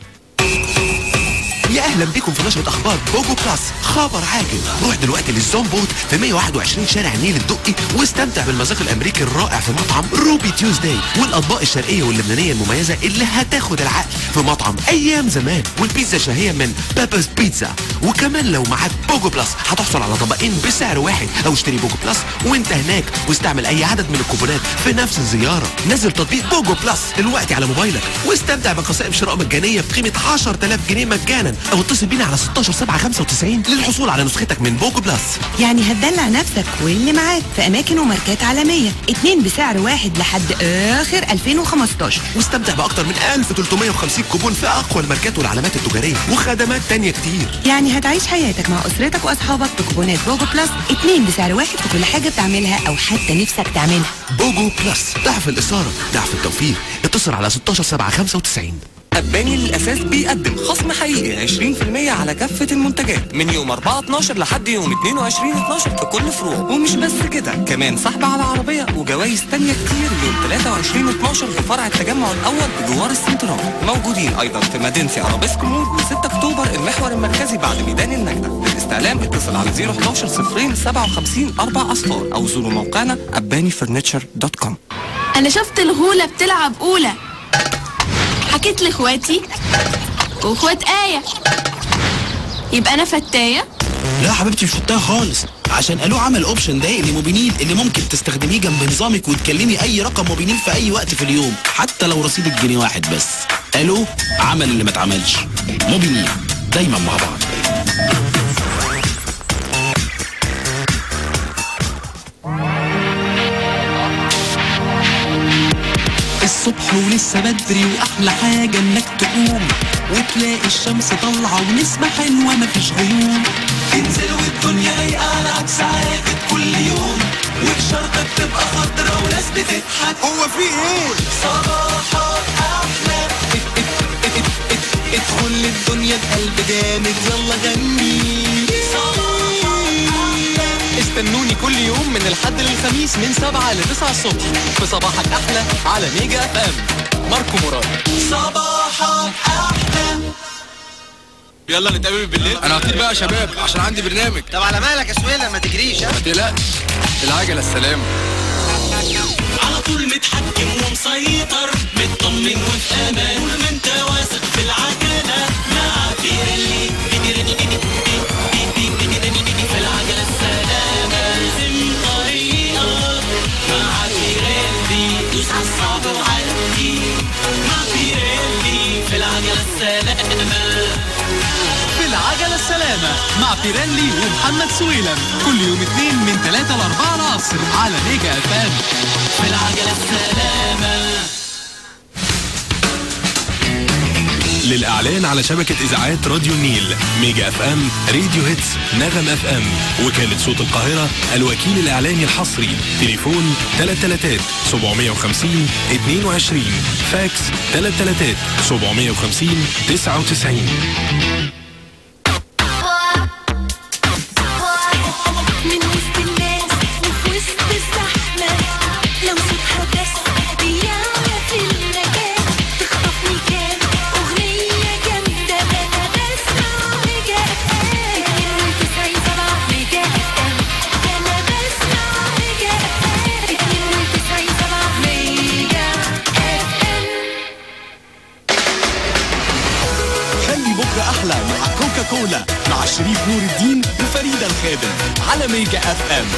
يا اهلا بكم في نشره اخبار بوجو بلس خبر عاجل روح دلوقتي للزون بوت في 121 شارع النيل الدقي واستمتع بالمذاق الامريكي الرائع في مطعم روبي تيوزداي والاطباق الشرقيه واللبنانيه المميزه اللي هتاخد العقل في مطعم ايام زمان والبيتزا الشهيه من بابا's بيتزا وكمان لو معاك بوجو بلس هتحصل على طبقين بسعر واحد او اشتري بوجو بلس وانت هناك واستعمل اي عدد من الكوبونات في نفس الزياره نزل تطبيق بوجو بلس دلوقتي على موبايلك واستمتع بقصائم شراء مجانيه بقيمه 10000 جنيه مجانا او اتصل بينا على 16 7 95 للحصول على نسختك من بوجو بلس يعني هتدلع نفسك واللي معاك في اماكن وماركات عالميه اتنين بسعر واحد لحد اخر 2015 واستمتع باكتر من 1350 كوبون في اقوى الماركات والعلامات التجاريه وخدمات تانية كتير يعني هتعيش حياتك مع اسرتك واصحابك بكوبونات بوجو بلس اتنين بسعر واحد في كل حاجه بتعملها او حتى نفسك تعملها بوجو بلس ضعف الاثاره ضعف التوفير اتصل على 16 7 95 أباني للأساس بيقدم خصم حقيقي 20% على كافة المنتجات من يوم 4 12 لحد يوم 22 12 في كل فروع ومش بس كده كمان سحب على العربية وجوائز تانية كتير يوم 23 12 في فرع التجمع الأول بجوار السنترال موجودين أيضا في مدينة أرابيسك مول و6 أكتوبر المحور المركزي بعد ميدان النجدة للاستعلام اتصل على 011 صفرين 57 4 أصفار أو زوروا موقعنا أباني انا شفت الغولة بتلعب اولى حكيت لاخواتي واخوات آية يبقى انا فتاية لا يا حبيبتي مش فتاها خالص عشان قالوا عمل اوبشن دايق لموبينيل اللي ممكن تستخدميه جنب نظامك وتكلمي اي رقم موبينيل في اي وقت في اليوم حتى لو رصيدك جنيه واحد بس قالوا عمل اللي ما اتعملش موبينيل دايما مع بعض الصبح ولسه بدري واحلى حاجة انك تقوم وتلاقي الشمس طالعة ونسمة حلوة مفيش غيوم تنزل والدنيا رايقة على عكس عادة كل يوم وإشارتك تبقى خضرا وناس بتضحك هو في ايه؟ صباحك أحلى ات- ات- ات- ات- ات- ادخل الدنيا بقلب جامد يلا غني استنوني كل يوم من الحد للخميس من 7 ل 9 الصبح في صباحك احلى على ميجا اف ام ماركو مراد صباحك أحلى يلا نتقابل بالليل انا هطير بقى يا شباب عشان عندي برنامج طب على مالك يا سويلة ما تجريش ها ما تقلقش العجله السلام على طول متحكم ومسيطر مطمن وفي امان طول ما انت واثق في العجله مع بيرلي في العجله السلامه ارسم طريقك مع بيرلي دوس على الصعب وعدي مع بيرلي في العجله السلامه في العجلة السلامة مع بيرelli ومحمد سويلم كل يوم اثنين من 3 ل 4 العصر على ميجا اف ام في العجله السلامه للإعلان على شبكة إذاعات راديو النيل ميجا اف ام راديو هيتس نغم اف ام وكالة صوت القاهرة الوكيل الإعلاني الحصري تليفون 33 750 22 فاكس 33 750 99 من وسط الناس وفي وسط الزحمة لو صوتها بس بيعرف المكان تخطف مكان أغنية جامدة أنا بسمع ميجا اف ام اتنين وتسعين سبعة ميجا اف ام أنا بسمع ميجا اف ام اتنين وتسعين سبعة ميجا اف ام خلي بكرة أحلى مع كوكا كولا مع شريف نور الدين وفريدة الخادم على ميجا اف ام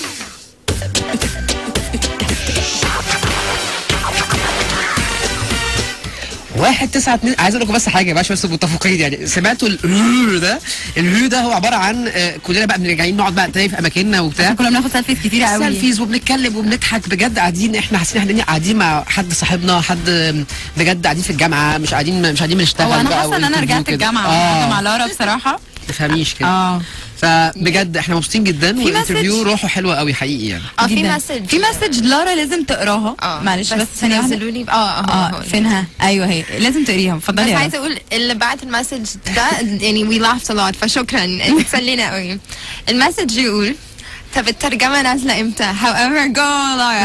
واحد تسعة اتنين عايز اقول لكم بس حاجه يا باشا بس متفقين يعني سمعتوا الهو ده الهو ده هو عباره عن آه، كلنا بقى راجعين نقعد بقى تاني في اماكننا وبتاع كنا بناخد سيلفيز كتير قوي سيلفيز وبنتكلم وبنضحك بجد قاعدين احنا حاسين احنا قاعدين مع حد صاحبنا حد آم، بجد قاعدين في الجامعه مش قاعدين مش قاعدين بنشتغل هو انا بقى حاسه ان انا وانترفيو رجعت كده. الجامعه اه مع لارا بصراحه تفهميش كده اه فبجد احنا مبسوطين جدا في والانترفيو مسج؟ روحه حلوه قوي حقيقي يعني اه في جداً. مسج في مسج لارا لازم تقراها معلش بس, ثانيه واحده نزلوا لي اه اه اه فينها ايوه هي لازم تقريها اتفضلي بس يا عايزه لارا. اقول اللي بعت المسج ده يعني وي laughed a lot فشكرا انت تسلينا قوي المسج يقول طب الترجمه نازله امتى؟ however go لارا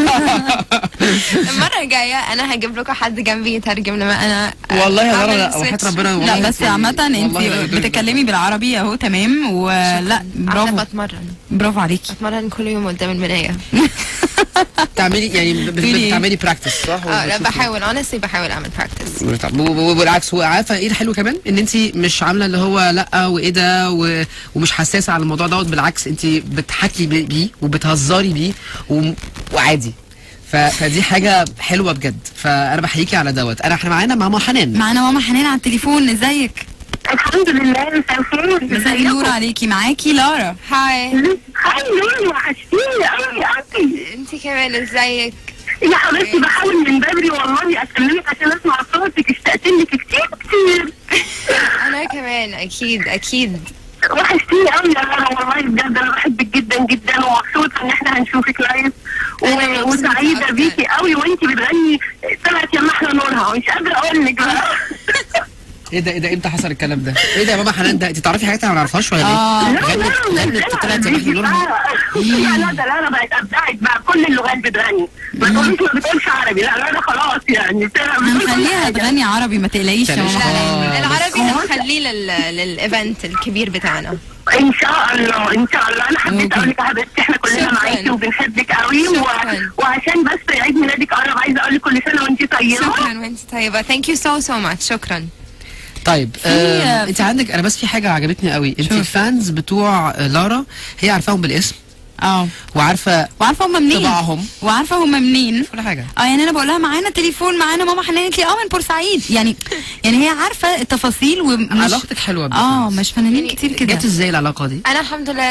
المره الجايه انا هجيب لكم حد جنبي يترجم لما انا والله يا لارا أعمل لا وحياة switch. ربنا لا والله بس عامة انت والله لا يجوز. بتتكلمي بالعربي اهو تمام ولا برافو انا بتمرن برافو عليكي بتمرن كل يوم قدام المرايه تعملي يعني ب- ب- بتقولي إيه؟ بتعملي براكتس صح؟ اه لا وبتشوفي- بحاول honestly بحاول اعمل براكتس و- و- وبالعكس هو عارفه ايه الحلو كمان ان انت مش عامله اللي هو لا وايه ده و- ومش حساسه على الموضوع دوت بالعكس انت بتحكي بي- بيه وبتهزري بيه و- وعادي ف- فدي حاجه حلوه بجد فانا بحييكي على دوت انا احنا معانا ماما حنان معانا ماما حنان على التليفون ازيك الحمد لله مساء الخير مساء النور عليكي معاكي لارا هاي هاي لولي وحشتيني قوي قوي انت كمان ازيك يا حبيبتي بحاول من بدري والله اكلمك عشان اسمع صوتك اشتقت لك كتير كتير انا كمان اكيد اكيد وحشتيني قوي يا لارا والله بجد انا بحبك جدا جدا ومبسوطه ان احنا هنشوفك لايف و- وسعيده بيكي قوي وانتي بتغني طلعت يا محلى نورها مش قادره اقول لك بقى ايه ده ايه ده امتى حصل الكلام ده؟ ايه ده يا ماما حنان ده انت تعرفي حاجات انا ما اعرفهاش ولا آه. ايه؟ لا غنت لا غنت طلعت يا محلى نورها لا لا ده لا بقت ابدعت بقى كل اللغات بتغني ما تقوليش ما بتقولش عربي لا لا ده خلاص يعني بتغني بتقول كل هنخليها حاجة. تغني عربي ما تقلقيش يا ماما حنان العربي هنخليه لل... للايفنت الكبير بتاعنا ان شاء الله ان شاء الله انا حبيت اقول لك يا حبيبتي احنا كلنا شكراً. معاكي وبنحبك قوي و... وعشان بس عيد ميلادك قرب عايزه اقول لك كل سنه وانت طيبه شكرا وانت طيبه ثانك يو سو سو ماتش شكرا طيب آه انت عندك انا بس في حاجه عجبتني قوي انت الفانز بتوع آه، لارا هي عارفاهم بالاسم اه وعارفه وعارفه هم منين طباعهم وعارفه هم منين كل حاجه اه يعني انا بقول لها معانا تليفون معانا ماما حنان قالت لي اه من بورسعيد يعني يعني هي عارفه التفاصيل ومش علاقتك حلوه اه مش فنانين كتير كده جت ازاي العلاقه دي؟ انا الحمد لله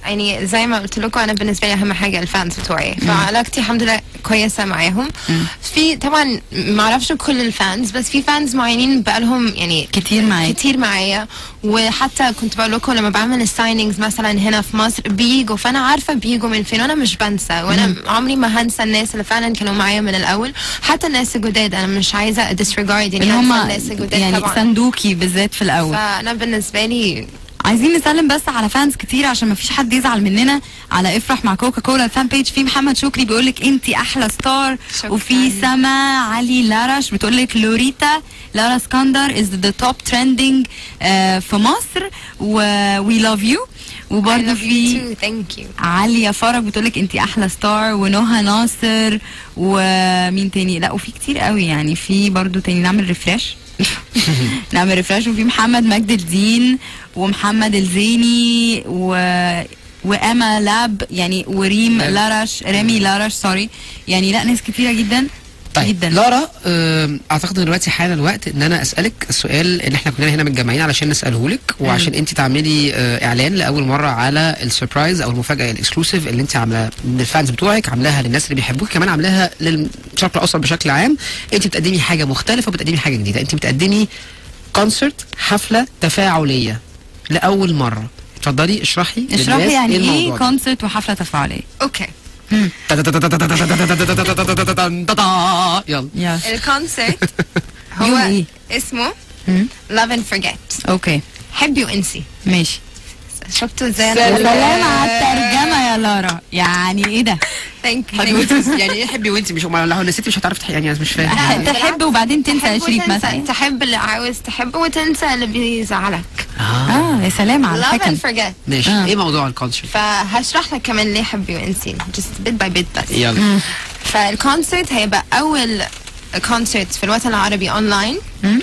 يعني زي ما قلت لكم انا بالنسبه لي اهم حاجه الفانز بتوعي فعلاقتي الحمد لله كويسه معاهم في طبعا ما اعرفش كل الفانز بس في فانز معينين بقالهم يعني كتير معايا كتير معايا وحتى كنت بقول لكم لما بعمل السايننجز مثلا هنا في مصر بيجوا فانا عارفه بيجوا من فين وانا مش بنسى وانا مم. عمري ما هنسى الناس اللي فعلا كانوا معايا من الاول حتى الناس الجداد انا مش عايزه disregard اللي يعني هم أنسى الناس الجداد يعني طبعا صندوقي بالذات في الاول فانا بالنسبه لي عايزين نسلم بس على فانز كتير عشان ما فيش حد يزعل مننا على افرح مع كوكا كولا الفان بيج في محمد شكري بيقول لك انت احلى ستار وفي سما علي لارش بتقول لك لوريتا لارا اسكندر از ذا توب ترندنج في مصر وي لاف يو وبرده في ثانك يو عليا فرج بتقول لك انت احلى ستار ونهى ناصر ومين تاني لا وفي كتير قوي يعني في برضو تاني نعمل ريفرش نعمل ريفرش وفي محمد مجد الدين ومحمد الزيني و واما لاب يعني وريم لاب. لارش رامي لارش سوري يعني لا ناس كتيره جدا طيب جدا لارا آم، اعتقد ان دلوقتي حان الوقت ان انا اسالك السؤال اللي احنا كلنا هنا متجمعين علشان نساله لك وعشان انت تعملي آه، اعلان لاول مره على السربرايز او المفاجاه الاكسكلوسيف اللي انت عاملاها من الفانز بتوعك عاملاها للناس اللي بيحبوك كمان عاملاها للشرق الاوسط بشكل عام انت بتقدمي حاجه مختلفه وبتقدمي حاجه جديده انت بتقدمي كونسرت حفله تفاعليه لاول مره اتفضلي اشرحي اشرحي للناس يعني ايه الموضوع ده. كونسرت وحفله تفاعليه اوكي يلا الكونسرت يوم هو ايه؟ اسمه مم. Love and Forget اوكي حبي وانسي ماشي شفتوا ازاي يا سلام على الترجمه يا لارا يعني ايه ده ثانك حبي وانت يعني ايه حبي وانت مش ما لو نسيتي مش هتعرفي تحكي يعني أنا مش فاهم تحب وبعدين تنسى تحب شريك وتنسى. مثلا تحب اللي عاوز تحبه وتنسى اللي بيزعلك اه يا سلام على Love الحكم and Forget ماشي آه. ايه موضوع الكونسرت فهشرح لك كمان ليه حبي وانسي just bit by bit بس يلا فالكونسرت هيبقى اول كونسرت في الوطن العربي اونلاين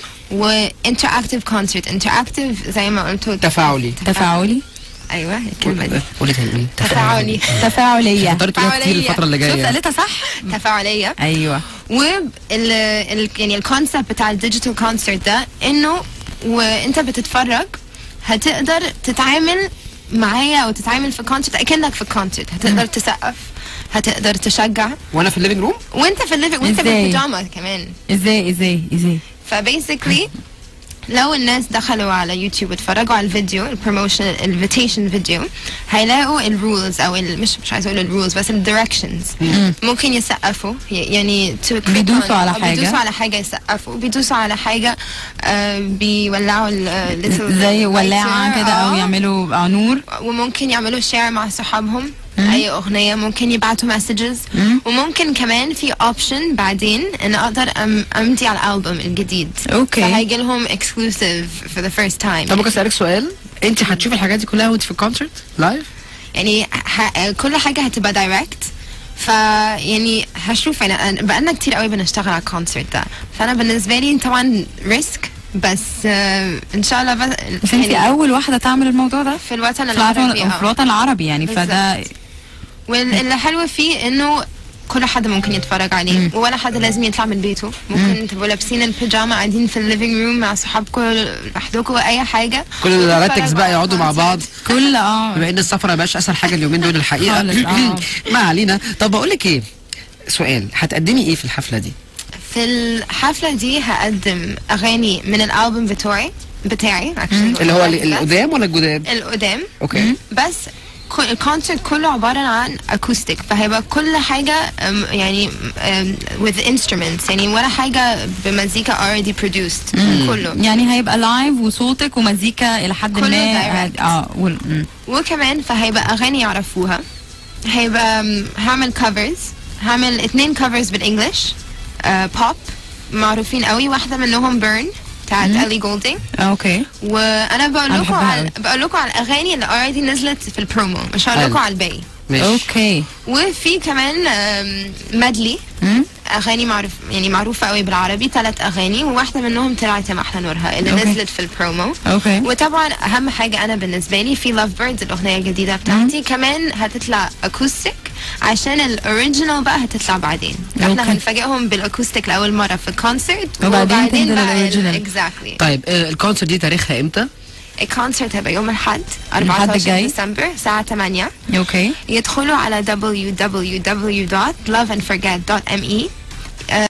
وانتراكتيف كونسرت انتراكتيف زي ما قلتوا تفاعلي تفاعلي ايوه الكلمه دي قولي تاني تفاعلي تفاعليه تقدري تقوليها كتير الفتره اللي شفت جايه قالتها صح تفاعليه ايوه وال ال يعني الكونسبت بتاع الديجيتال كونسرت ده انه وانت بتتفرج هتقدر تتعامل معايا او تتعامل في كونسرت اكنك في الكونسرت هتقدر تسقف هتقدر تشجع وانا في الليفنج روم وانت في الليفنج وانت إزاي؟ بالبيجاما كمان ازاي ازاي ازاي فبيسكلي لو الناس دخلوا على يوتيوب واتفرجوا على الفيديو البروموشن الانفيتيشن فيديو هيلاقوا الرولز او ال- مش مش عايزه اقول الرولز بس الدايركشنز ممكن يسقفوا ي- يعني to click بيدوسوا on- على أو حاجة. بيدوسوا على حاجه يسقفوا بيدوسوا على حاجه آه بيولعوا ال- آه، little زي lighter، ولاعه كده او آه. يعملوا آه، نور وممكن يعملوا شير مع صحابهم اي اغنيه ممكن يبعتوا مسجز وممكن كمان في اوبشن بعدين ان اقدر أم امضي على الالبوم الجديد أوكي. فهيجي لهم اكسكلوسيف for the first time طب ممكن اسالك سؤال انت هتشوفي الحاجات دي كلها وانت في الكونسرت لايف يعني ه... كل حاجه هتبقى دايركت فيعني هشوف انا أنا- بقالنا كتير قوي بنشتغل على الكونسرت ده فانا بالنسبه لي طبعا ريسك بس آه ان شاء الله بس, بس انت اول واحده تعمل الموضوع ده في الوطن في الوطن العربي في الوطن العربي يعني فده واللي حلو فيه انه كل حد ممكن يتفرج عليه ولا حد لازم يطلع من بيته ممكن تبقوا لابسين البيجاما قاعدين في الليفينج روم مع صحابكم لوحدكم اي حاجه كل الراتكس بقى يقعدوا مع بعض كل اه بما ان السفر ما بقاش اسهل حاجه اليومين دول الحقيقه خالص، آه. ما علينا طب بقول لك ايه سؤال هتقدمي ايه في الحفله دي في الحفله دي هقدم اغاني من الالبوم بتوعي بتاعي actually. اللي هو ال- بس. القدام ولا الجداد القدام اوكي بس كل- الكونسرت كله عبارة عن اكوستيك فهيبقى كل حاجة أم، يعني أم، with instruments يعني ولا حاجة بمزيكا already produced كله يعني هيبقى لايف وصوتك ومزيكا الى حد كله ما direct. هت- اه وال- مم. وكمان فهيبقى اغاني يعرفوها هيبقى أم، هعمل كفرز هعمل اتنين كفرز بالانجلش بوب معروفين قوي واحدة منهم بيرن بتاعت مم. الي جولدينج اوكي وانا بقول أنا لكم بحبها على أوي. بقول لكم على الاغاني اللي اوريدي نزلت في البرومو مش هقول لكم حلو. على الباقي اوكي وفي كمان مادلي مم. اغاني معروف يعني معروفه قوي بالعربي ثلاث اغاني وواحده منهم طلعت يا محلى نورها اللي أوكي. نزلت في البرومو اوكي وطبعا اهم حاجه انا بالنسبه لي في لاف بيردز الاغنيه الجديده بتاعتي كمان هتطلع اكوستيك عشان الاوريجينال بقى هتطلع بعدين أوكي. احنا هنفاجئهم بالاكوستيك لاول مره في الكونسرت وبعدين تنزل الأوريجينال. اكزاكتلي طيب آه، الكونسرت دي تاريخها امتى الكونسرت هيبقى يوم الأحد الأحد 14 الجاي. ديسمبر الساعة 8 اوكي يدخلوا على www.loveandforget.me آه،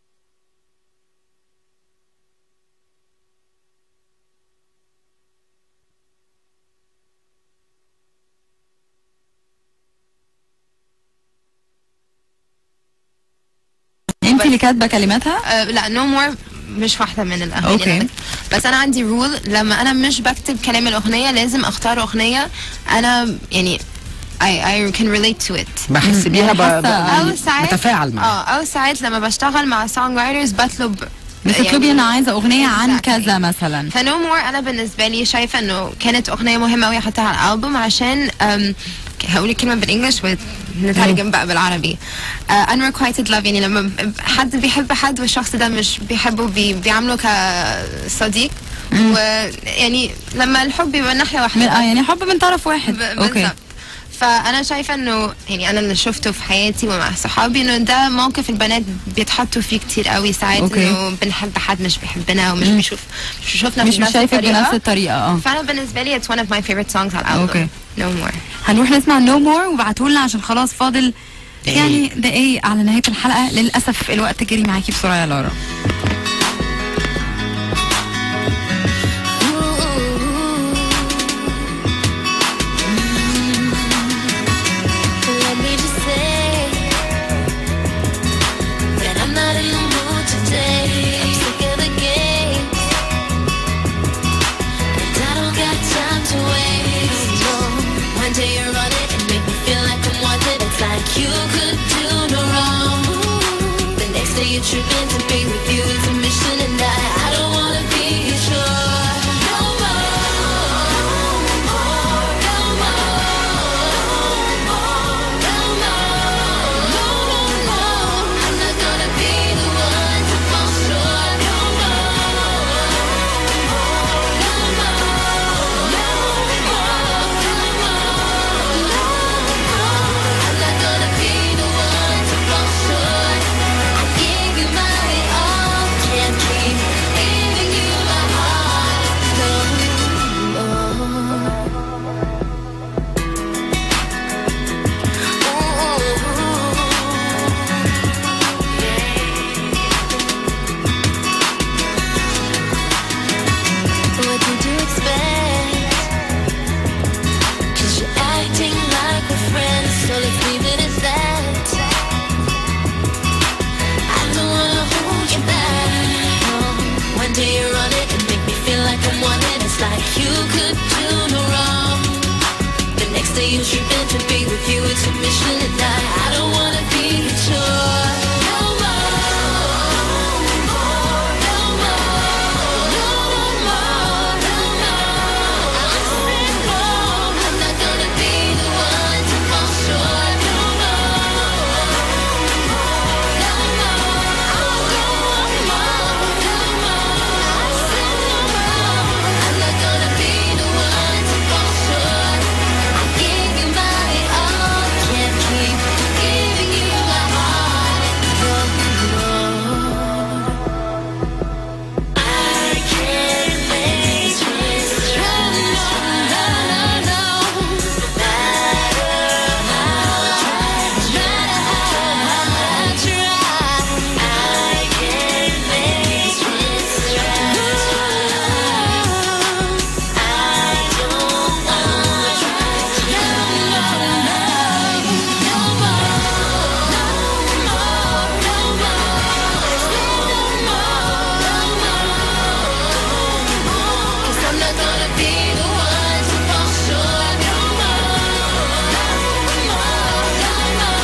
انت اللي كاتبه كلماتها آه، لا نو مور مش واحدة من الأغاني أوكي. اللي أنا بكتب. بس أنا عندي رول لما أنا مش بكتب كلام الأغنية لازم أختار أغنية أنا يعني I, I can relate to it بحس بيها ب- ب- أو ساعات بتفاعل معاها. اه أو ساعات لما بشتغل مع song writers بطلب بتطلبي انا عايزه اغنيه عن كذا مثلا فنو مور انا بالنسبه لي شايفه انه كانت اغنيه مهمه قوي احطها على الالبوم عشان أم، هقول الكلمه بالانجلش ونترجم بقى بالعربي uh, unrequited love يعني لما ب- حد بيحب حد والشخص ده مش بيحبه بي بيعامله كصديق ويعني لما الحب بيبقى من ناحيه واحده من- آه، يعني حب من طرف واحد ب- اوكي بالظبط. فانا شايفه انه يعني انا اللي شفته في حياتي ومع صحابي انه ده موقف البنات بيتحطوا فيه كتير قوي ساعات أوكي. انه بنحب حد مش بيحبنا ومش مم. بيشوف مش بيشوفنا مش بنفس شايفك الطريقة. بنفس الطريقه اه فانا بالنسبه لي it's one of my favorite songs على الالبوم أوكي. no more هنروح نسمع نو مور وابعتوا لنا عشان خلاص فاضل يعني دقايق على نهايه الحلقه للاسف الوقت جري معاكي بسرعه يا لارا Let me just say that I'm not in the mood today. I'm sick of the games, and I don't got time to waste. No, one day you're on it and make me feel like I'm wanted. It's like you could do no wrong. The next day you're tripping to be with you. It's a mission, and I, I don't wanna be sure. No more, no I'm not gonna be the one to fall short. No more, no more, no more, no more. I'm not gonna be the one to fall short. I gave you my all, can't keep giving you my heart. No more. What did you expect? Cause you're acting like we're friends, so let's leave it at that. I don't wanna hold you back. No. One day you're on it and make me feel like I'm wanted. It's like you could do no wrong. The next day you're tripping to be with you. It's a mission and I, I don't wanna be sure. No more, no more, no more, no more, no more. I said no. I'm not gonna be the one to fall short. No more, no more. I'll go on more, no more. I said no more. I'm not gonna be the one to fall short. I gave you my all, can't keep giving you my heart. No more. I can't make this right. No, no, no. No matter how, no matter how I try, I can't make this right. I don't wanna try. No, no, no, no more, no more, no more, no more, no more. 'Cause I'm not gonna be the one to fall short. No more, no more, no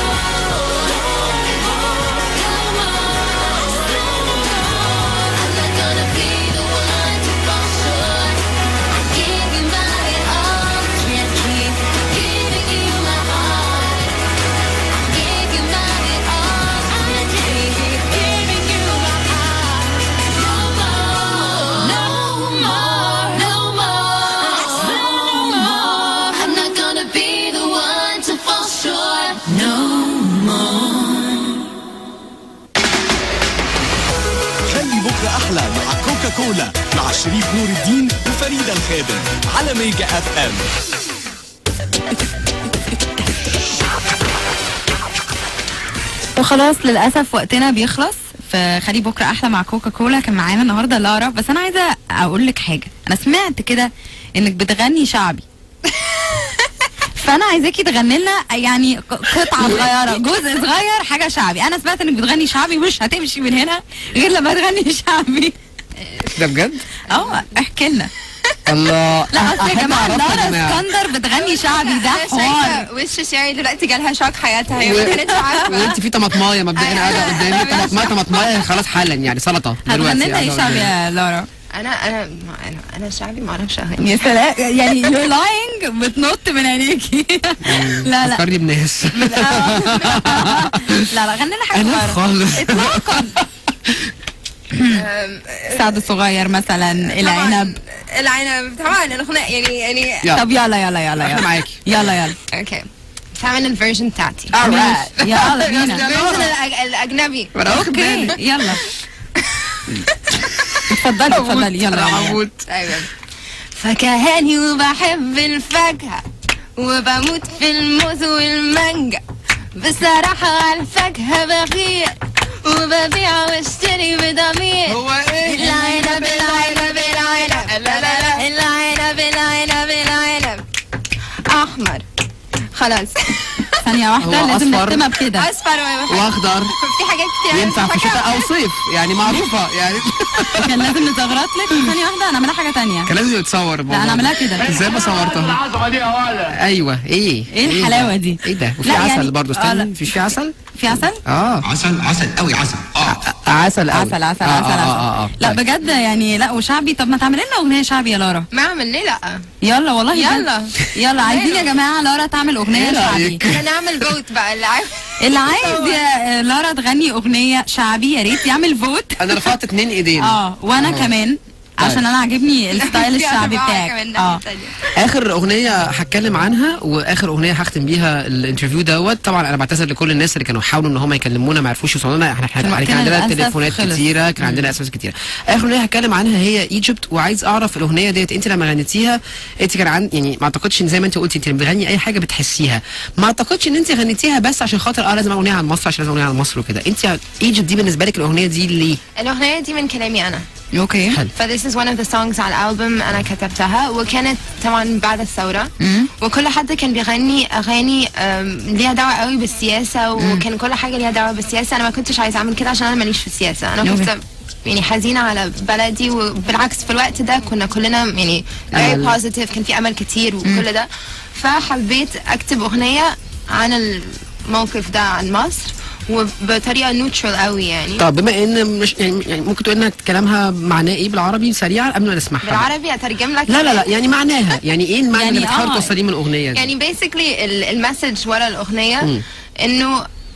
more. I'm not gonna be the one to fall short. I gave you my all, can't keep giving you my heart. I gave you my all, I can't keep giving you my heart. No more, no more, no more. I said no more. I'm not gonna be the one to fall short. No more. خلي بكرة أحلى مع كوكا كولا مع شريف نور الدين وفريدة الخادم على ميجا اف ام وخلاص للاسف وقتنا بيخلص فخلي بكره احلى مع كوكا كولا كان معانا النهارده لارا بس انا عايزه اقول لك حاجه انا سمعت كده انك بتغني شعبي فانا عايزاكي تغني لنا يعني ق- قطعه صغيره جزء صغير حاجه شعبي انا سمعت انك بتغني شعبي مش هتمشي من هنا غير لما تغني شعبي ده بجد؟ اه احكي لنا الله لا اصل يا أحب جماعه أعرفها يا لارا جماعة. اسكندر بتغني شعبي ده أنا حوار شايفة وش شيري دلوقتي جالها شوك حياتها هي ما و- كانتش عارفة وانت في طماطمايه مبدئيا قاعده قدامي طماطمايه طماطمايه خلاص حالا يعني سلطه دلوقتي هتغني لنا ايه قاعدة شعبي قدامي. يا لارا انا انا ما- انا انا شعبي ما اعرفش اغني يا سلام يعني يور لاينج بتنط من عينيكي لا لا فكرني بناس لا لا غني لنا حاجه انا صغيره خالص اطلاقا سعد الصغير مثلا العنب العنب طبعا الاغنيه يعني يعني يلا. طب يلا يلا يلا احنا يلا معاكي يلا يلا اوكي تعمل الفيرجن بتاعتي Alright. يلا بينا الفيرجن الأج- الاجنبي اوكي يلا اتفضلي اتفضلي يلا يلا ايوه فكهاني وبحب الفاكهة وبموت في الموز والمانجا بصراحة على الفاكهة بخير وببيع واشتري بضمير هو ايه؟ العنب العنب العنب لا لا لا العنب العنب العنب احمر خلاص ثانية واحدة هو لازم أصفر. نختمها بكده اصفر وبحب- واخضر في حاجات كتير ينفع في شتاء او صيف يعني معروفه يعني كان لازم نزغرط لك ثانية واحدة نعملها حاجة تانية كان لازم يتصور الموضوع لا، أنا ده. أعملها كده. ازاي ما صورتها ايوه ايه ايه الحلاوة دي؟ ايه ده وفي لا، عسل يعني- برضه آه، استنى لا. مفيش في عسل في عسل؟ اه عسل عسل قوي عسل اه عسل قوي عسل عسل آه، عسل آه، عسل آه، آه. لا بجد يعني لا وشعبي طب ما تعمل لنا اغنيه شعبي يا لارا ما اعمل ليه لا يلا والله يلا. بجد. يلا عايزين يا جماعه لارا تعمل اغنيه إيه شعبي رأيك؟ احنا نعمل فوت بقى اللي عارف اللي عايز يا لارا تغني اغنيه شعبي يا ريت يعمل فوت انا رفعت اتنين ايدين اه وانا كمان عشان انا عاجبني الستايل في الشعبي أربعة بتاعك كمان اه ناحية تانية. اخر اغنيه هتكلم عنها واخر اغنيه هختم بيها الانترفيو دوت طبعا انا بعتذر لكل الناس اللي كانوا حاولوا ان هم يكلمونا ما عرفوش يوصلوا لنا احنا كان احنا وقتنا كان عندنا للأسف تليفونات خلص. كتيره كان عندنا اساس كتيره اخر اغنيه هتكلم عنها هي ايجيبت وعايز اعرف الاغنيه ديت انت لما غنيتيها انت كان عن يعني ما اعتقدش ان زي ما انت قلتي انت لما بتغني اي حاجه بتحسيها ما اعتقدش ان انت غنيتيها بس عشان خاطر اه لازم اغنيها عن مصر عشان لازم اغنيها عن مصر وكده انت ايجيبت دي بالنسبه لك الاغنيه دي ليه الاغنيه دي من كلامي انا اوكي حلو ف this is one of the songs على الالبوم انا كتبتها وكانت طبعا بعد الثوره وكل حد كان بيغني اغاني أم، ليها دعوه قوي بالسياسه وكان كل حاجه ليها دعوه بالسياسه انا ما كنتش عايزه اعمل كده عشان انا ماليش في السياسه انا كنت أوكي. يعني حزينه على بلدي وبالعكس في الوقت ده كنا كلنا يعني very أمل. positive كان في امل كتير وكل ده فحبيت اكتب اغنيه عن الموقف ده عن مصر وبطريقه نوترال قوي يعني طب بما ان مش يعني, يعني ممكن تقول لنا كلامها معناه ايه بالعربي سريعا قبل ما نسمعها بالعربي اترجم لك لا لا لا يعني معناها يعني ايه المعنى يعني اللي بتحاول آه. توصليه من الاغنيه دي يعني بيسكلي المسج ورا الاغنيه مم. انه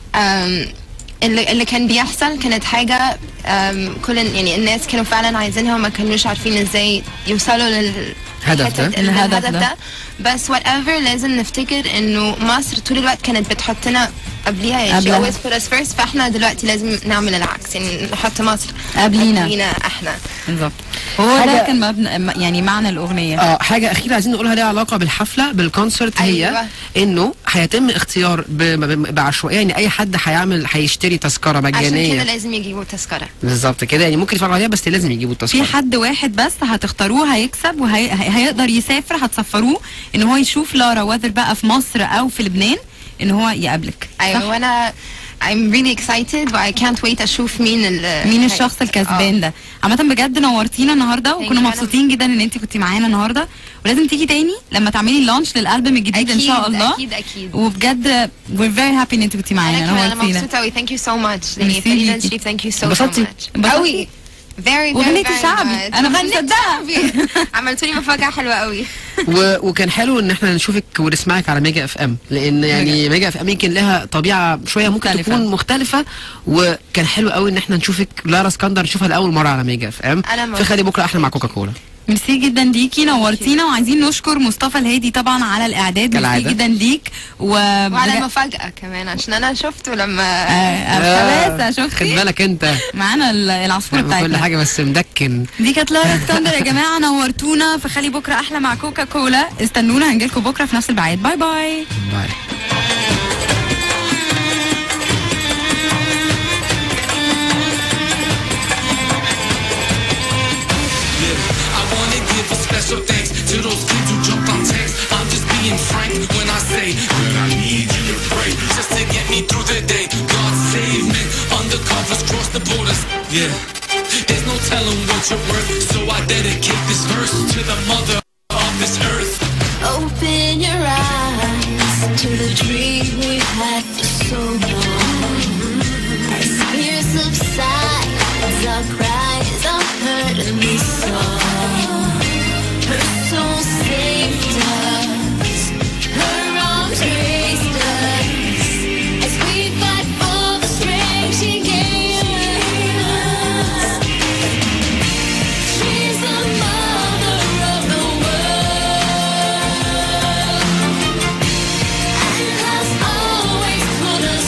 أم، اللي, اللي كان بيحصل كانت حاجه أم، كل يعني الناس كانوا فعلا عايزينها وما كانوش عارفين ازاي يوصلوا لل هدف ده. الحتة- الهدف الهدف ده. ده بس وات ايفر لازم نفتكر انه مصر طول الوقت كانت بتحطنا قبليها يعني she قبلها. always put us first فاحنا دلوقتي لازم نعمل العكس يعني نحط مصر قبلينا. قبلينا احنا بالظبط هو ده حاجة- كان مبن... يعني معنى الاغنيه اه حاجه اخيره عايزين نقولها ليها علاقه بالحفله بالكونسرت هي أيوة. انه هيتم اختيار ب- ب- بعشوائيه يعني اي حد هيعمل هيشتري تذكره عشان كده مجانيه لازم يجيبوا تذكره بالظبط كده يعني ممكن يتفرجوا عليها بس لازم يجيبوا التذكره في حد واحد بس هتختاروه هيكسب وهيقدر يسافر هتسفروه ان هو يشوف لارا وذر بقى في مصر او في لبنان ان هو يقابلك ايوه وانا I'm really excited و I can't wait اشوف مين ال مين الشخص الكسبان ده عامة بجد نورتينا النهارده وكنا you. مبسوطين جدا ان انت كنتي معانا النهارده ولازم تيجي تاني لما تعملي اللانش للالبوم الجديد ان شاء أكيد، الله أكيد، أكيد. وبجد we're very happy ان انت كنتي معانا انا كمان انا نورتينا مبسوطه قوي ثانك يو سو ماتش ميرسي فريده ليكي. شريف ثانك يو سو انبسطتي؟ ماتش قوي فيري وغنيتي شعبي. أنا مش مصدقة. عملتوا لي مفاجاه حلوه قوي و... وكان حلو ان احنا نشوفك ونسمعك على ميجا اف ام لان يعني ميجا اف ام يمكن لها طبيعه شويه ممكن مختلفة. تكون مختلفه وكان حلو قوي ان احنا نشوفك لارا اسكندر نشوفها لاول مره على ميجا اف ام أنا في خلي بكره احلى مع كوكا كولا ميرسي جدا ليكي نورتينا وعايزين نشكر مصطفى الهادي طبعا على الاعداد ميرسي كالعادة. جدا ليك و وعلى المفاجأة كمان عشان أنا شفته لما خلاص خد شفتي بالك انت معانا ال- العصفوره نعمل كل بتاعتنا حاجه بس مدكن دي كانت لارا اسكندر يا جماعه نورتونا في خلي بكره احلى مع كوكا كولا استنونا هنجيلكم بكره في نفس الميعاد باي باي باي I wanna give a special thanks to those kids who jumped on text. I'm just being frank when I say that I need you to pray just to get me through the day. God save me. Undercovers cross the borders. Yeah. There's no telling what you're worth, so I dedicate this verse to the mother of this earth. Open your eyes to the dream we've had for so long. As fears subside, as our cries are heard in this song. Her soul saved us, her arms raised us. As we fight for the strength she gave us. She's the mother of the world and has always put us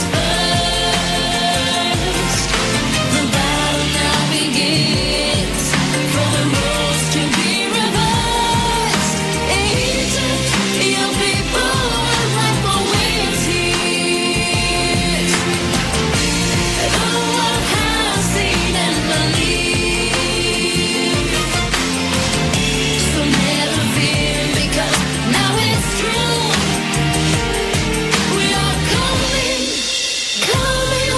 first. The battle now begins for the roles to be reversed. Egypt, your people will have for wings tears. The world has seen and believed. So never fear because now it's true. We are coming, coming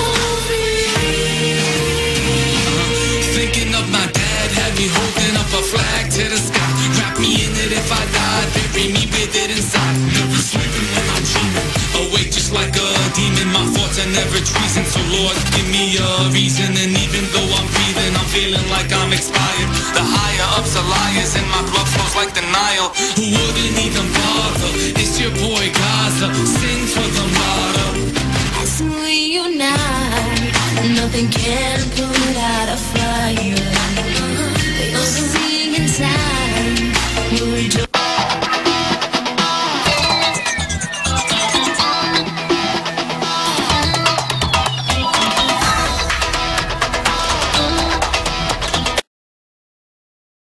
Thinking of my dad had me holding up a flag to the sky. Wrap me in it if I died, bury me with it inside. Never sleeping when I'm dreaming. Awake just like a demon. My thoughts are never treason. So Lord, give me a reason. And even though I'm breathing, I'm feeling like I'm expired. The higher ups are liars, and my blood flows like the Nile. Who wouldn't even bother? It's your boy Gaza. Sing for the martyr. as we unite. Nothing can pull